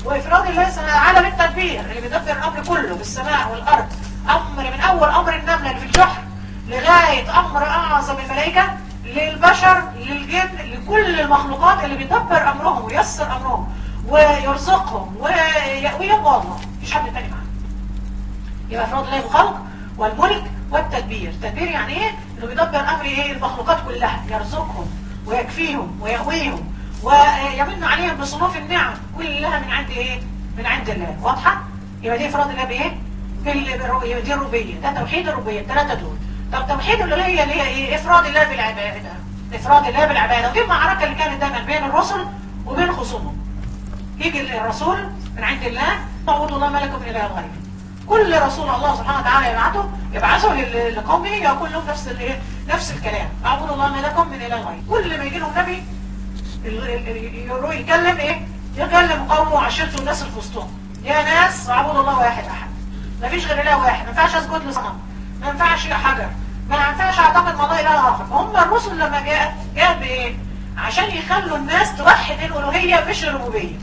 وافراد الله سبحانه وتعالى بالتدبير اللي بيدبر الامر كله بالسماء والارض امر من اول امر النمله اللي في الجحر لغايه امر اعظم الملائكه للبشر للجن لكل المخلوقات اللي بيدبر امرهم ويسر امرهم ويرزقهم ويأويهم والله مفيش حد تاني معاه يبقى افراد الله الخلق والملك والتدبير التدبير يعني ايه انه بيدبر امر ايه المخلوقات كلها يرزقهم ويكفيهم ويأويهم ويمن عليهم بصنوف النعم كلها من عند ايه من عند الله واضحه يبقى دي افراد الله بايه بال- بالرؤيه دي الربوبيه ده توحيد الربوبيه الثلاثه دول طب توحيد الالوهيه اللي هي ايه افراد الله بالعباده افراد الله بالعباده ودي المعركه اللي كانت دايما بين الرسل وبين خصومهم يجي الرسول من عند الله تعبدوا الله ما لكم من اله غيره كل رسول الله سبحانه وتعالى يبعثه يبعثه لل- لقومه يقول لهم نفس الايه نفس الكلام اعبدوا الله ما لكم من اله غيره كل ما يجي لهم نبي ال- ال- يروح يتكلم ايه يكلم قومه وعشيرته والناس اللي في وسطهم يا ناس اعبدوا الله واحد احد ما فيش غير اله واحد ما ينفعش اسجد لصنم ما ينفعش حجر ما ينفعش اعتقد ان الله اله اخر فهم الرسل لما جاء جاء بايه عشان يخلوا الناس توحد الالوهيه مش الربوبيه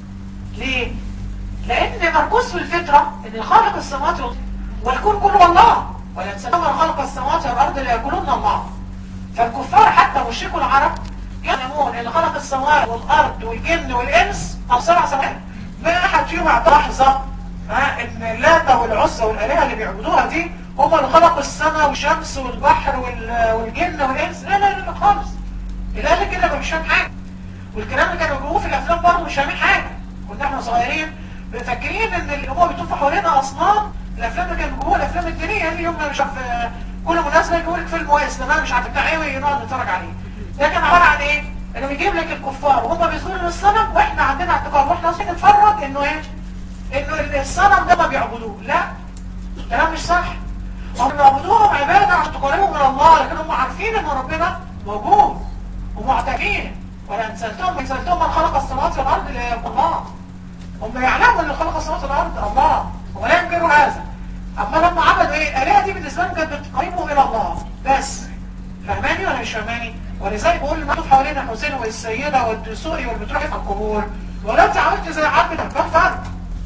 ليه لان مركوز في الفطره ان خالق السماوات والارض والكون كله الله ولن سنوى خلق السماوات والارض ليكونن الله فالكفار حتى مشركوا العرب يعلمون ان خلق السماوات والارض والجن والانس او سبع سماوات ما احد فيهم اعطى لحظه ها ان اللات والعزى والالهه اللي بيعبدوها دي هم اللي خلقوا السماء والشمس والبحر وال- والجن والانس لا لا لا خالص الاله كده مش فاهم حاجه والكلام اللي كانوا بيقولوه في الافلام برضه مش فاهمين حاجه كنا احنا صغيرين فاكرين ان اللي هم بيطوفوا حوالينا اصنام الافلام اللي كانوا بيجيبوها الافلام الدينيه اللي هم مش عارف كل مناسبه يجيبوا لك فيلم اسلامي مش عارف بتاع ايه ونقعد نتفرج عليه ده كان عباره عن ايه؟ انه بيجيب لك الكفار وهم بيسجدوا للصنم واحنا عندنا اعتقاد واحنا اصلا نتفرج انه ايه؟ انه الصنم ده ما بيعبدوه لا كلام مش صح هم بيعبدوهم عباده عشان تقربهم من الله لكن هم عارفين ان ربنا موجود ومعتقين ولئن سالتهم من سالتهم من خلق السماوات والارض لا الله هم يعلموا ان خلق السماوات والارض الله ولا ينكروا هذا اما لما عملوا ايه الالهه دي بالنسبه لهم كانت بتقربهم الى الله بس فهماني ولا مش فهماني ولذلك بقول لما حوالين الحسين والسيده والدسوقي والبتروحي في القبور ولو انت عملت زي عمك ده فرق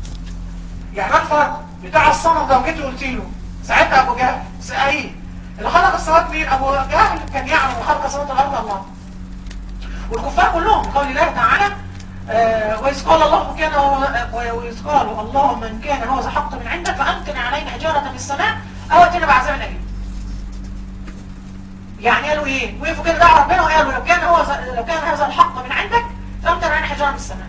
يعني ما الفرق بتاع الصنم لو جيت قلت له ساعتها ابو جهل سأليه اللي خلق السماوات مين ابو جهل كان يعلم ان خلق السماوات والارض الله والكفار كلهم قول الله تعالى آه، وإذ قال الله كان هو- وإذ قالوا اللهم من كان هو ذا حق من عندك فأمطر علينا حجارة من السماء أو ائتنا بعذاب أليم يعني قالوا ايه وقفوا كده دعوا ربنا وقالوا لو كان هو ذا- لو كان هذا الحق من عندك فامطر علينا حجارة من السماء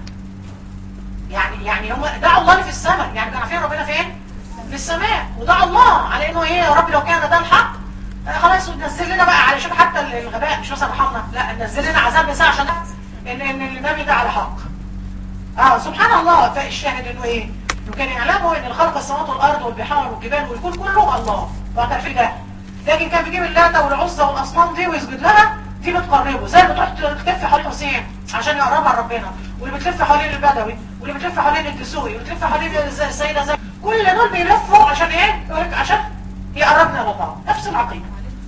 يعني يعني هم دعوا الله اللي في السماء يعني كانوا عارفين ربنا فين في السماء ودعوا الله على انه ايه يا رب لو كان ده الحق آه خلاص نزل لنا بقى على شوف حتى الغباء مش مثلا رحمنا لا نزل لنا عذاب نساء عشان ان ان النبي ده على حق اه سبحان الله فالشاهد انه ايه انه كان يعلموا ان الخلق السماوات والارض والبحار والجبال والكون كله الله معترفين ده لكن كان بيجيب اللات والعزى والاصنام دي ويسجد لها دي بتقربه زي اللي بتروح تلف حوالين حسين عشان يقربها لربنا واللي بتلف حوالين البدوي واللي بتلف حوالين الدسوقي واللي بتلف حوالين الز- السيده زي كل دول بيلفوا عشان ايه يقول لك عشان يقربنا لله نفس العقيده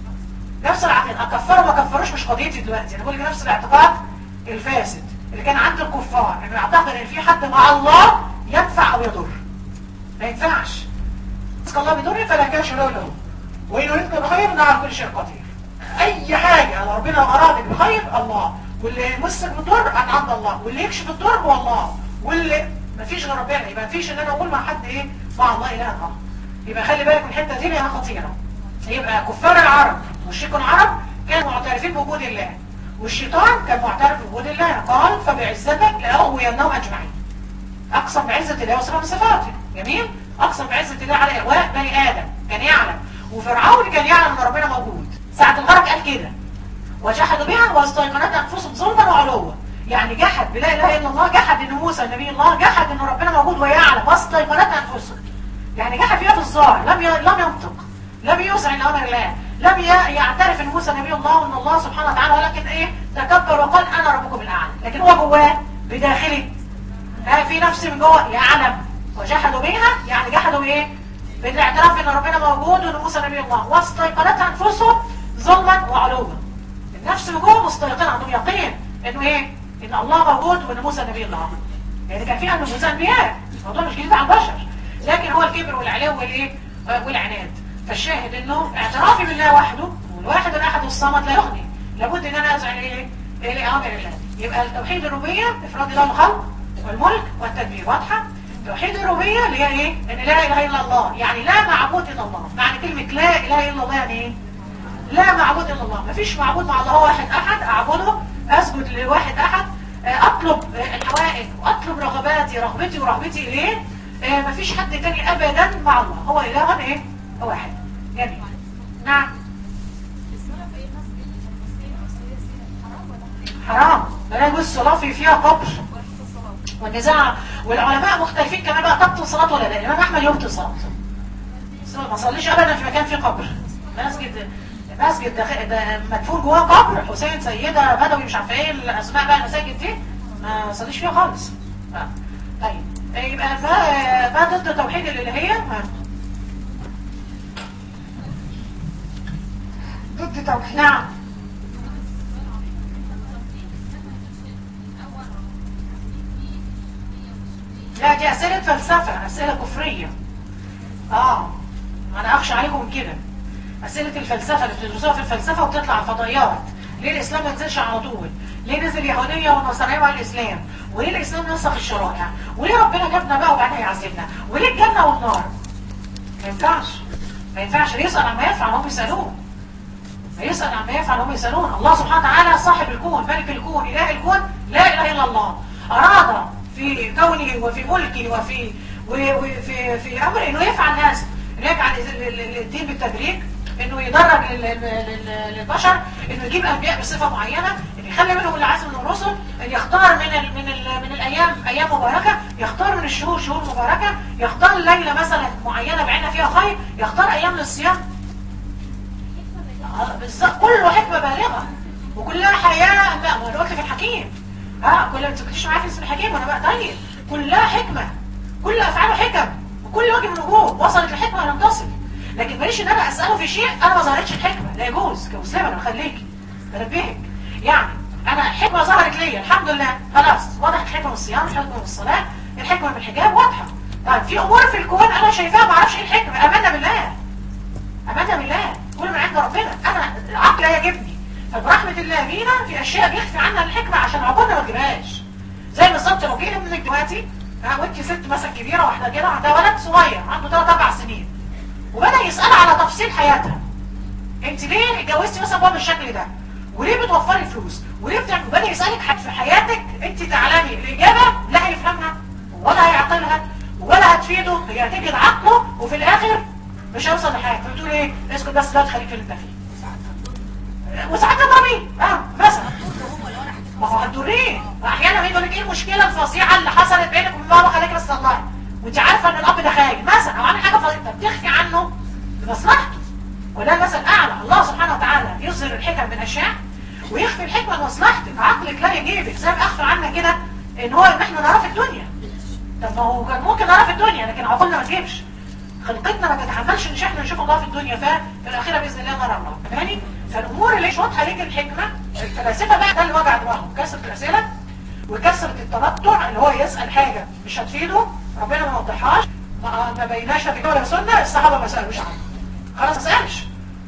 نفس العقيده اكفروا ما كفروش مش قضيتي دلوقتي انا بقول لك نفس الاعتقاد الفاسد اللي كان عند الكفار انه يعتقد ان في حد مع الله ينفع او يضر ما ينفعش رزق الله بضر فلا كاش له له وإن يريدك بخير إنه على كل شيء قدير أي حاجة على ربنا أرادك بخير الله واللي يمسك بالضر عن عند الله واللي يكشف الضر هو الله واللي مفيش غير ربنا يبقى مفيش إن أنا أقول مع حد إيه مع الله إله آخر يبقى خلي بالك من الحتة دي لأنها خطيرة يبقى كفار العرب مشركو العرب كانوا معترفين بوجود الله والشيطان كان معترف بوجود الله قال فبعزتك لأغوينهم أجمعين أقسم بعزة الله وصفة من صفاته جميل أقسم بعزة الله على إغواء بني آدم كان يعلم وفرعون كان يعلم أن ربنا موجود ساعة الغرق قال كده وجحدوا بها واستيقنت أنفسهم ظلما وعلوا يعني جحد بلا إله إلا الله جحد إن موسى نبي الله جحد إن ربنا موجود ويعلم واستيقنت أنفسهم يعني جحد فيها في الظاهر لم ي... لم ينطق لم يسع لأمر الله لم ي... يعترف إن موسى نبي الله وإن الله سبحانه وتعالى ولكن إيه تكبر وقال أنا ربكم الأعلى لكن هو جواه بداخله ها في نفسي من جوه يعلم وجحدوا بها يعني جحدوا بايه بالاعتراف ان ربنا موجود وان موسى نبي الله واستيقنتها انفسهم ظلما وعلوا النفس من جوه مستيقنه عندهم يقين انه ايه ان الله موجود وان موسى نبي الله يعني كان فيها نفوذ انبياء الموضوع مش جديد على البشر لكن هو الكبر والعلو والايه والعناد فالشاهد انه اعترافي بالله وحده والواحد الاحد الصمد لا يغني لابد ان انا ازعل ايه لاوامر الله يبقى توحيد الربوبيه افراد الله الخلق والملك والتدبير واضحه توحيد الربوبيه اللي هي ايه ان لا اله الا الله يعني لا معبود الا الله معنى كلمه لا اله الا الله يعني ايه لا معبود الا الله مفيش معبود مع الله هو واحد احد اعبده اسجد لواحد احد اطلب الحوائج واطلب رغباتي رغبتي ورغبتي اليه مفيش حد تاني ابدا مع الله هو اله ايه واحد جميل نعم حرام لا يجوز الصلاه في فيها قبر والنزاع والعلماء مختلفين كمان بقى تبطل الصلاه ولا لا الامام احمد يبطل الصلاه ما صليش ابدا في مكان فيه قبر مسجد مسجد ده, ده مدفون جواه قبر حسين سيده بدوي مش عارفه ايه الاسماء بقى المساجد دي ما صليش فيها خالص طيب يبقى ده ده ضد توحيد الالهيه ضد توحيد نعم لا دي أسئلة فلسفة أسئلة كفرية آه أنا أخشى عليكم كده أسئلة الفلسفة اللي بتدرسوها في الفلسفة وتطلع الفضائيات ليه الإسلام ما نزلش على طول ليه نزل اليهودية والنصرانية وعلى الإسلام وليه الإسلام نسخ الشرائع وليه ربنا جابنا بقى وبعدين يعذبنا وليه الجنة والنار ما ينفعش ما ينفعش يسأل عما يفعل هم يسألوه يسأل عما يفعل هم يسألون الله سبحانه وتعالى صاحب الكون ملك الكون إله الكون لا إله إلا الله أراد في كونه وفي ملكه وفي وفي في امر انه يفعل ناس يجعل الدين بالتدريج انه يدرج للبشر انه يجيب انبياء بصفه معينه انه يخلي منهم اللي عايز من الرسل ان يختار من ال من ال من الايام ايام مباركه يختار من الشهور شهور مباركه يختار ليله مثلا معينه بعينها فيها خير يختار ايام للصيام بالظبط كله حكمه بالغه وكلها حياه انا قلت في الحكيم ها كل ما تفكريش معايا في اسم الحكيم وانا بقى طيب كلها حكمه كل افعاله حكم وكل وجه من الوجوه وصلت الحكمه لم تصل لكن ماليش ان انا اساله في شيء انا ما ظهرتش الحكمه لا يجوز كمسلمه انا بخليكي بنبهك يعني انا حكمه ظهرت ليا الحمد لله خلاص وضحت الحكمه من الصيام الحكمه من الصلاه الحكمه من الحجاب واضحه طيب في امور في الكون انا شايفاها ما اعرفش ايه الحكمه امانه بالله امانه بالله كل من عند ربنا انا العقل لا يجبني فبرحمة الله بينا في اشياء بيخفي عنها الحكمة عشان عقولنا ما تجيبهاش زي بالظبط لو جينا منك دلوقتي ها وانت ست مثلا كبيرة واحدة كده عندها ولد صغير عنده 3 4 سنين وبدأ يسأل على تفصيل حياتها انت ليه اتجوزتي مثلا بابا بالشكل ده وليه بتوفري فلوس وليه بتعمل وبدأ يسألك حاجة في حياتك انت تعلمي الاجابة لا هيفهمها ولا هيعقلها ولا هتفيده هي هتجد عقله وفي الاخر مش هيوصل لحاجة فبتقول ايه اسكت بس لا تخليك في اللي انت فيه وساعات ضريب اه مثلا ما هو هتضريه احيانا يقول لك ايه المشكله الفظيعه اللي حصلت بينك وبين بابا خليك بس الله وانت عارفه ان الاب ده خاين مثلا او عامل حاجه فظيعه بتخفي عنه لمصلحته وده المثل الاعلى الله سبحانه وتعالى يظهر الحكم من اشياء ويخفي الحكمه لمصلحتك عقلك لا يجيبك زي ما اخفى عنا كده ان هو ان احنا نراه في الدنيا طب ما هو كان ممكن نراه في الدنيا لكن عقولنا ما تجيبش خلقتنا ما تتحملش ان احنا نشوف الله في الدنيا ففي الاخيره باذن الله نرى الله فاهماني فالامور اللي مش واضحه ليك الحكمه الفلاسفه بقى ده اللي وجع دماغهم كثره الاسئله وكثره التنطع اللي هو يسال حاجه مش هتفيده ربنا ما وضحهاش ما ما بيناش لا في ولا سنه الصحابه ما سالوش عنها خلاص ما سالش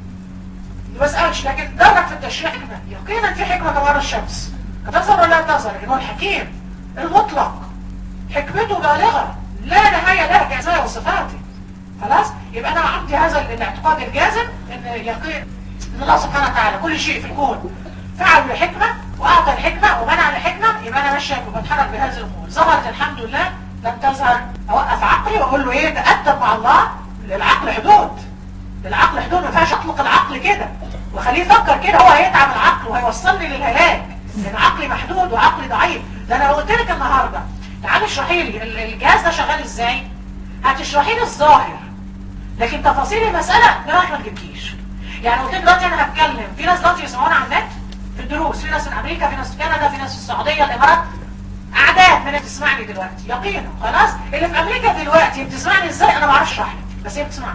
ما سالش لكن درك في التشريع حكمه يقينا في حكمه كمار الشمس هتظهر ولا لا تظهر لكن هو الحكيم المطلق حكمته بالغه لا نهايه لها كاسماء وصفاته خلاص يبقى انا عندي هذا الاعتقاد الجازم ان يقين ان الله سبحانه وتعالى كل شيء في الكون فعل بحكمه واعطى الحكمه ومنع الحكمه يبقى انا ماشيه وبتحرك بهذه الامور ظهرت الحمد لله لم تظهر اوقف عقلي واقول له ايه تادب مع الله للعقل حدود للعقل حدود ما فيهاش اطلق العقل كده وخليه يفكر كده هو هيتعب العقل وهيوصلني للهلاك لان عقلي محدود وعقلي ضعيف ده انا لو قلت لك النهارده تعالي اشرحي لي الجهاز ده شغال ازاي هتشرحي لي الظاهر لكن تفاصيل المسألة دماغك ما تجيبكيش يعني قلت دلوقتي انا هتكلم في ناس دلوقتي يسمعونا على النت في الدروس في ناس من امريكا في ناس في كندا في ناس في السعودية الامارات اعداد من اللي بتسمعني دلوقتي يقينا خلاص اللي في امريكا دلوقتي بتسمعني ازاي انا ما اعرفش اشرح لك بس هي بتسمعني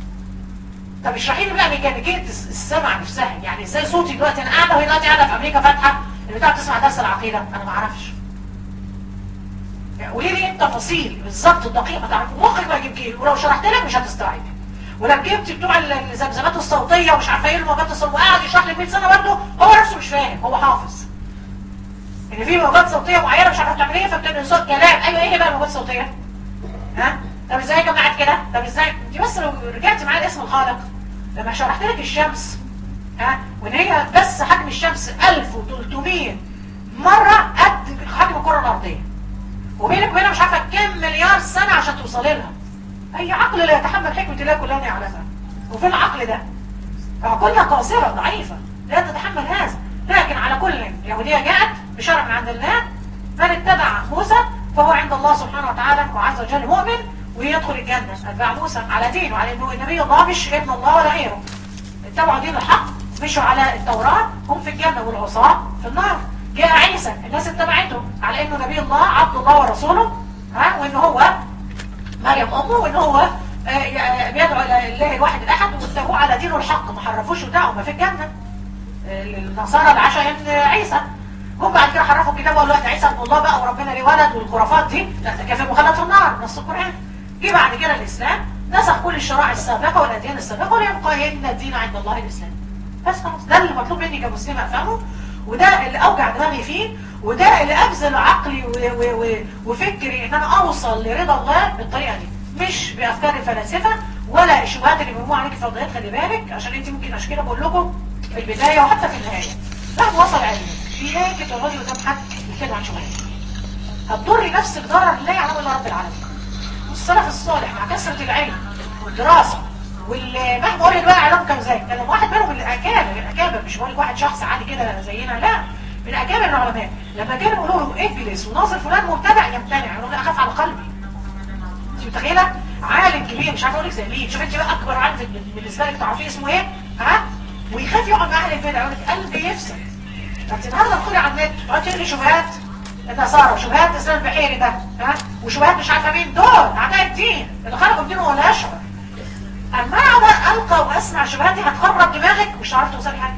طب اشرحي لي بقى ميكانيكيه السمع نفسها يعني ازاي صوتي دلوقتي انا قاعده وهي دلوقتي قاعده في امريكا فاتحه البتاع بتسمع درس العقيده انا ما اعرفش قولي لي انت تفاصيل بالظبط الدقيقه تعرف مخك ما يجيبكيش ولو شرحت لك مش هتستوعبي ولو جبت بتوع الذبذبات الصوتيه ومش عارفه ايه الموجات الصوتيه وقاعد يشرح لك 100 سنه برضه هو نفسه مش فاهم هو حافظ ان في موجات صوتيه معينه مش عارفه تعمل ايه فبتعمل صوت كلام ايوه ايه بقى الموجات الصوتيه ها طب ازاي جمعت كده طب ازاي دي بس لو رجعت معايا لاسم الخالق لما شرحت لك الشمس ها وان هي بس حجم الشمس 1300 مره قد حجم الكره الارضيه وبينك وبينها مش عارفه كام مليار سنه عشان توصل لها اي عقل لا يتحمل حكمه الله كلها يعلمها وفي العقل ده عقولنا قاصره ضعيفه لا تتحمل هذا لكن على كل اليهوديه جاءت بشرع من عند الله من اتبع موسى فهو عند الله سبحانه وتعالى وعز وجل مؤمن ويدخل الجنه اتباع موسى على دينه على انه النبي الله مش ابن الله ولا غيره اتبعوا دين الحق مشوا على التوراه هم في الجنه والعصاه في النار جاء عيسى الناس اتبعته على انه نبي الله عبد الله ورسوله ها وان هو مريم امه وان هو آه، بيدعو الى الله الواحد الاحد واتبعوه على دينه الحق ما حرفوش ودعوا ما في الجنه آه، النصارى العشاء عيسى هم بعد كده حرفوا الكتاب وقالوا لا ده عيسى ابن الله بقى وربنا ليه ولد والخرافات دي لا ده كافر مخلد في النار نص القران جه بعد كده الاسلام نسخ كل الشرائع السابقه والاديان السابقه وليبقى ان الدين عند الله الاسلام بس خلاص ده اللي مطلوب مني كمسلم افهمه وده اللي اوجع دماغي فيه وده اللي ابذل عقلي و و و وفكري ان انا اوصل لرضا الله بالطريقه دي مش بافكار الفلاسفه ولا الشبهات اللي بيرموها عليك فرضيات خلي بالك عشان انت ممكن عشان كده بقول لكم في البدايه وحتى في النهايه مهما وصل علمك في ايه تقعدي قدام حد يتكلم عن شبهات هتضري نفسك ضرر لا يعلم الا رب العالمين والسلف الصالح مع كثره العلم والدراسه والمهما اقول لك بقى علاقه كان زي كان واحد منهم من الاكابر الاكابر مش بقول لك واحد شخص عادي كده زينا لا من اكابر العلماء لما كانوا يقولوا له اجلس وناظر فلان مبتدع يمتنع يقول له اخاف على قلبي انت متخيله عالم كبير مش عارف اقول لك زي مين شوف انت بقى اكبر عالم في- بالنسبه لك تعرفيه اسمه ايه ها ويخاف يقعد مع اهل البدع يقول لك قلبي يفسد فانت النهارده تدخلي على النت تقعدي تقري شبهات النصارى وشبهات اسلام البحيري ده ها وشبهات مش عارفه مين دول اعداء الدين اللي خرجوا من دينه ولا يشعر اما اقعد القى واسمع الشبهات دي هتخرب دماغك مش هتعرفي توصلي حاجه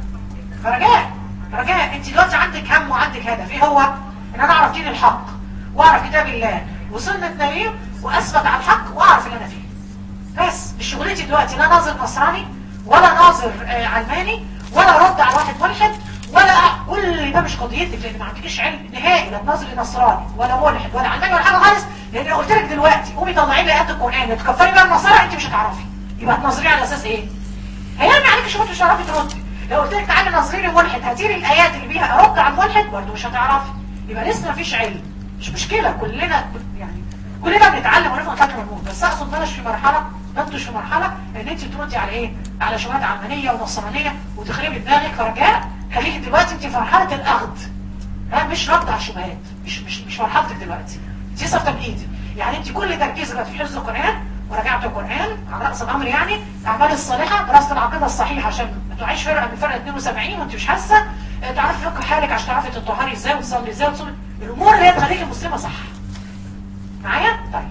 فرجاء رجاء انت دلوقتي عندك هم وعندك هدف ايه هو ان انا اعرف دين الحق واعرف كتاب الله وسنه نبيه واثبت على الحق واعرف اللي انا فيه بس مش شغلتي دلوقتي لا ناظر نصراني ولا ناظر آه، علماني ولا رد على واحد ملحد ولا أ- كل ده مش قضيتك لان ما عندكيش علم نهائي لا ناظر نصراني ولا ملحد ولا علماني ولا حاجه خالص لان لو قلت لك دلوقتي قومي طلعي لي ايات القران وتكفري بقى النصارى انت مش هتعرفي يبقى هتنظري على اساس ايه؟ هيرمي عليك شويه مش هتعرفي تردي لو قلت لك تعالي نظري لي ملحد هاتي لي الايات اللي بيها ارد على الملحد برضه مش هتعرفي يبقى لسه ما فيش علم مش مشكله كلنا يعني كلنا بنتعلم ونفهم قدر الموت بس اقصد بلاش في مرحله ما انتش في مرحله ان انت تردي على ايه؟ على شبهات علمانيه ونصرانيه وتخربي دماغك فرجاء خليكي دلوقتي انت في مرحله الاخذ ها مش رد على الشبهات مش مش مش مرحلتك دلوقتي انت لسه في تمهيدي يعني انت كل تركيزك دلوقتي في حفظ القران وراجعه القران على راس الامر يعني الاعمال الصالحه دراسه العقيده الصحيحه عشان ما تقعيش فرقه من فرقه 72 وانت مش حاسه اه، تعرفي فقه حالك عشان تعرفي تطهري ازاي وتصلي ازاي وتصلي الامور اللي هي تخليكي مسلمه صح معايا طيب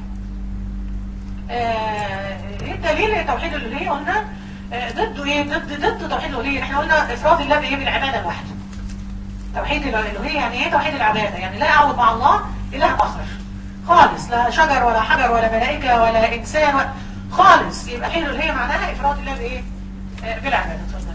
آه، ايه الدليل توحيد الالوهيه قلنا آه، ضده ايه ضد ضد توحيد الالوهيه احنا قلنا افراد الله بايه بالعباده لوحده توحيد الالوهيه يعني ايه توحيد العباده يعني لا اعبد مع الله اله اخر خالص لا شجر ولا حجر ولا ملائكه ولا انسان ولا خالص يبقى توحيد الالوهيه معناها افراد الله بايه آه، بالعباده اتفضل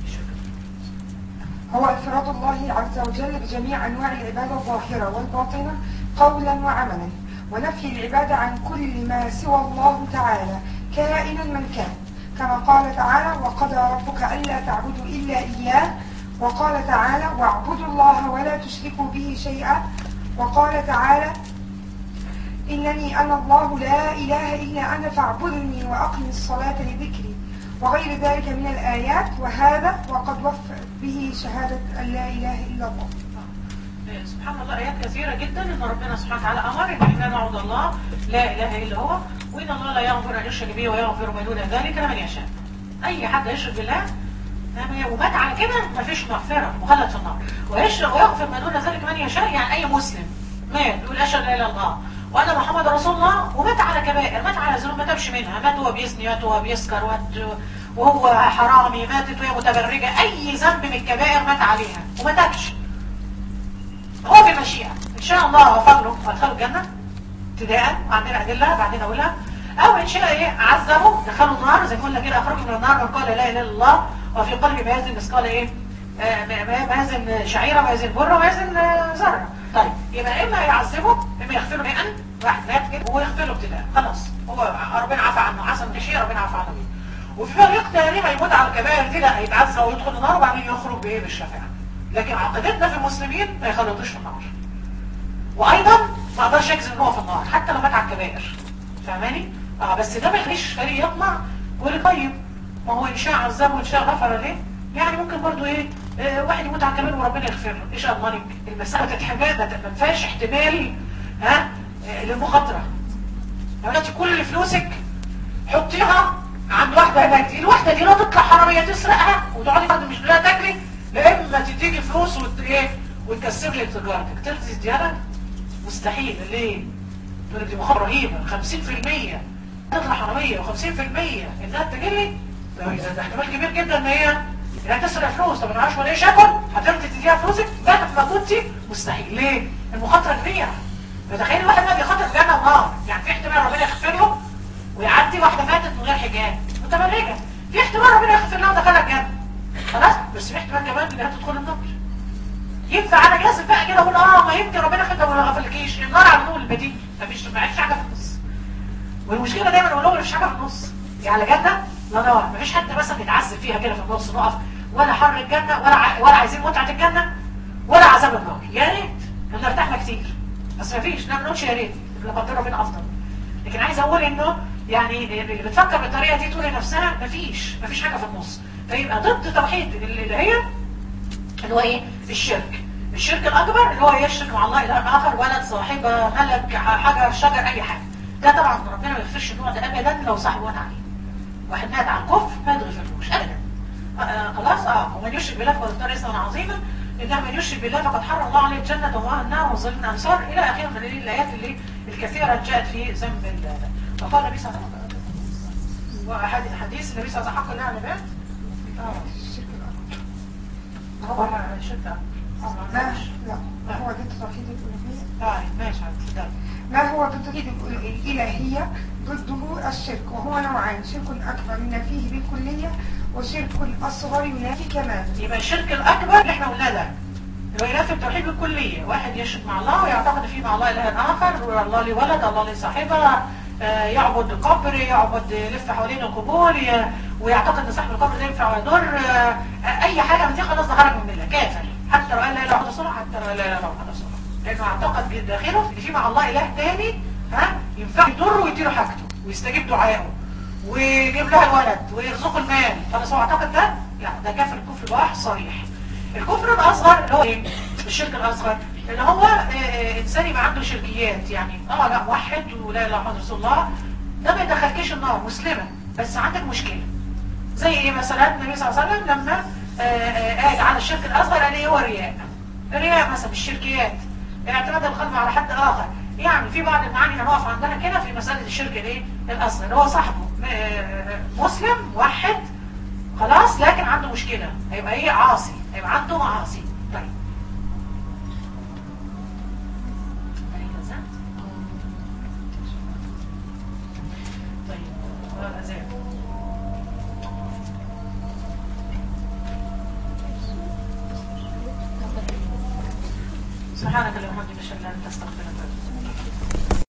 هو إفراد الله عز وجل بجميع أنواع العبادة الظاهرة والباطنة قولا وعملا ونفي العبادة عن كل ما سوى الله تعالى كائنا من كان كما قال تعالى وقضى ربك ألا تعبدوا إلا إياه وقال تعالى واعبدوا الله ولا تشركوا به شيئا وقال تعالى إنني أنا الله لا إله إلا أنا فاعبدني وأقم الصلاة لذكري وغير ذلك من الآيات وهذا وقد وفى به شهادة أن لا إله إلا الله سبحان الله آيات كثيرة جدا إن ربنا سبحانه وتعالى أمر إن إحنا نعبد الله لا إله إلا هو وإن الله لا يغفر أن يشرك به ويغفر ما دون ذلك لمن يشاء أي حد يشرك بالله نعم، ومات على كده مفيش مغفرة مخلد في النار ويشرك ويغفر ما دون ذلك من يشاء يعني أي مسلم مات يقول أشهد لا إله إلا الله وأنا محمد رسول الله ومات على كبائر مات على ذنوب ما تابش منها مات وهو بيزني مات وهو بيسكر مات وهو حرامي ماتت وهي متبرجة أي ذنب من الكبائر مات عليها وما تابش هو في المشيئة شاء الله غفر له وادخله الجنه ابتداء وعندنا ادله بعدين اقولها او ان شاء ايه عذبه دخله النار زي ما قلنا كده اخرجه من النار من قال لا اله الا الله وفي قلبه ما يزن مثقال ايه آه، ما- ما ما يزن شعيره ما يزن بره ما يزن آه، ذره طيب يبقى اما يعذبه اما يغفر له مئة واحد مات كده ويغفر له ابتداء خلاص هو ربنا عفى عنه عسى من شيء ربنا عفى عنه وفي فريق تاني هيموت على الكبائر دي لا هيتعذب ويدخل النار وبعدين يخرج بايه بالشفاعه لكن عقيدتنا في المسلمين ما يخلطوش في النار وايضا ما اقدرش اجزم ان هو في النار حتى لو مات على الكبائر فاهماني اه بس ده ما يخليش فريق يطمع ويقول طيب ما هو ان شاء عذبه وان شاء غفر ليه يعني ممكن برضو ايه آه واحد يموت على الكبائر وربنا يغفر له ايش اضمنك المساله تتحمل ما فيهاش احتمال ها آه للمخاطره يعني انت كل فلوسك حطيها عند واحده هناك دي الواحده دي لا تطلع حراميه تسرقها وتقعدي برضه مش لا تاكلي لا اما تديكي فلوس وت... ايه وتكسر لك تجارتك ترضي الديانه مستحيل ليه؟ تقول لك دي مخاطره رهيبه 50% تطلع حراميه و50% انها تجري ده ده احتمال كبير جدا ان هي انها تسرق فلوس طب ما معهاش ولا ايه شكل هترضي تديها فلوسك بقى ما كنتي مستحيل ليه؟ المخاطره كبيره فتخيل واحد ما بيخاطر جنه ونار يعني في احتمال ربنا يغفر له ويعدي واحده ماتت من غير حجاب متبرجه في احتمال ربنا يغفر لها ودخلها الجنه خلاص بس في احتمال كمان انها تدخل النار ينفع انا جاسم بقى كده اقول اه ما يمكن ربنا خدها ولا غفلكيش النار على طول البديل مفيش ما فيش حاجه في النص والمشكله دايما اقول لهم مفيش حاجه في النص يعني جنه لا نار مفيش حد مثلا يتعذب فيها كده في النص نقف ولا حر الجنه ولا ع... ولا عايزين متعه الجنه ولا عذاب النار يا ريت كنا ارتحنا كتير بس مفيش ما بنقولش يا ريت لما قدر ربنا افضل لكن عايز اقول انه يعني اللي بتفكر بالطريقه دي تقول لنفسها مفيش مفيش حاجه في النص فيبقى ضد توحيد اللي هي اللي هو ايه الشرك الشرك الاكبر اللي هو يشرك مع الله اله اخر ولد صاحبه ملك حجر شجر اي حاجه ده طبعا ربنا ما يغفرش النوع ده ابدا لو صاحبه مات عليه واحد مات على الكفر ما يتغفرلوش ابدا آه خلاص اه ومن يشرك بالله فقد اختار اسما عظيما انه من يشرك بالله فقد حرم الله عليه الجنه ومعه النار والظالمين انصار الى اخره من الايات اللي الكثيره جاءت في ذنب ال- فقال النبي صلى الله عليه وسلم وحديث النبي صلى الله عليه وسلم حق الله على العباد اه الشرك الأكبر هو شرك ما لا ما هو ضد توحيد الألوهية طيب ماشي عادي ده ما هو ضد توحيد الإلهية ضده الشرك وهو نوعان شرك أكبر ينافيه بالكلية وشرك أصغر ينافي كمال يبقى الشرك الأكبر اللي احنا قلناه ده اللي هو ينافي التوحيد بالكلية واحد يشرك مع الله ويعتقد فيه مع الله إله آخر الله لي ولد الله لي صاحبة آه، يعبد قبر يعبد يلف حوالين القبور ي- ويعتقد ان صاحب القبر ده ينفع ويضر آه، آه، اي حاجه من دي خلاص ده خرج من المله كافر حتى لو قال لا اله الا الله صلاه حتى لو قال لا اله الا الله صلاه لانه اعتقد بداخله ان في مع الله اله تاني ها ينفع يضره ويديله حاجته ويستجيب دعائه ويجيب لها الولد ويرزقه المال خلاص هو اعتقد ده لا ده كافر الكفر بواح صريح الكفر الاصغر اللي هو ايه الشرك الاصغر اللي هو آه، آه، انسان يبقى عنده شركيات يعني اه لا موحد ولا اله الا الله رسول الله ده ما يدخلكيش النار مسلمه بس عندك مشكله زي ايه مثلا النبي صلى الله عليه وسلم لما آه، آه، قال على الشرك الاصغر قال ايه هو الرياء الرياء مثلا الشركيات اعتماد القلب على حد اخر يعني في بعض المعاني هنقف عندنا كده في مساله الشرك الايه الاصغر اللي هو صاحبه آه، مسلم موحد خلاص لكن عنده مشكله هيبقى ايه عاصي هيبقى عنده معاصي طيب طيب آه، الأذان. سبحانك اللهم وبحمدك اشهد ان لا اله الا انت استغفرك واتوب إليك.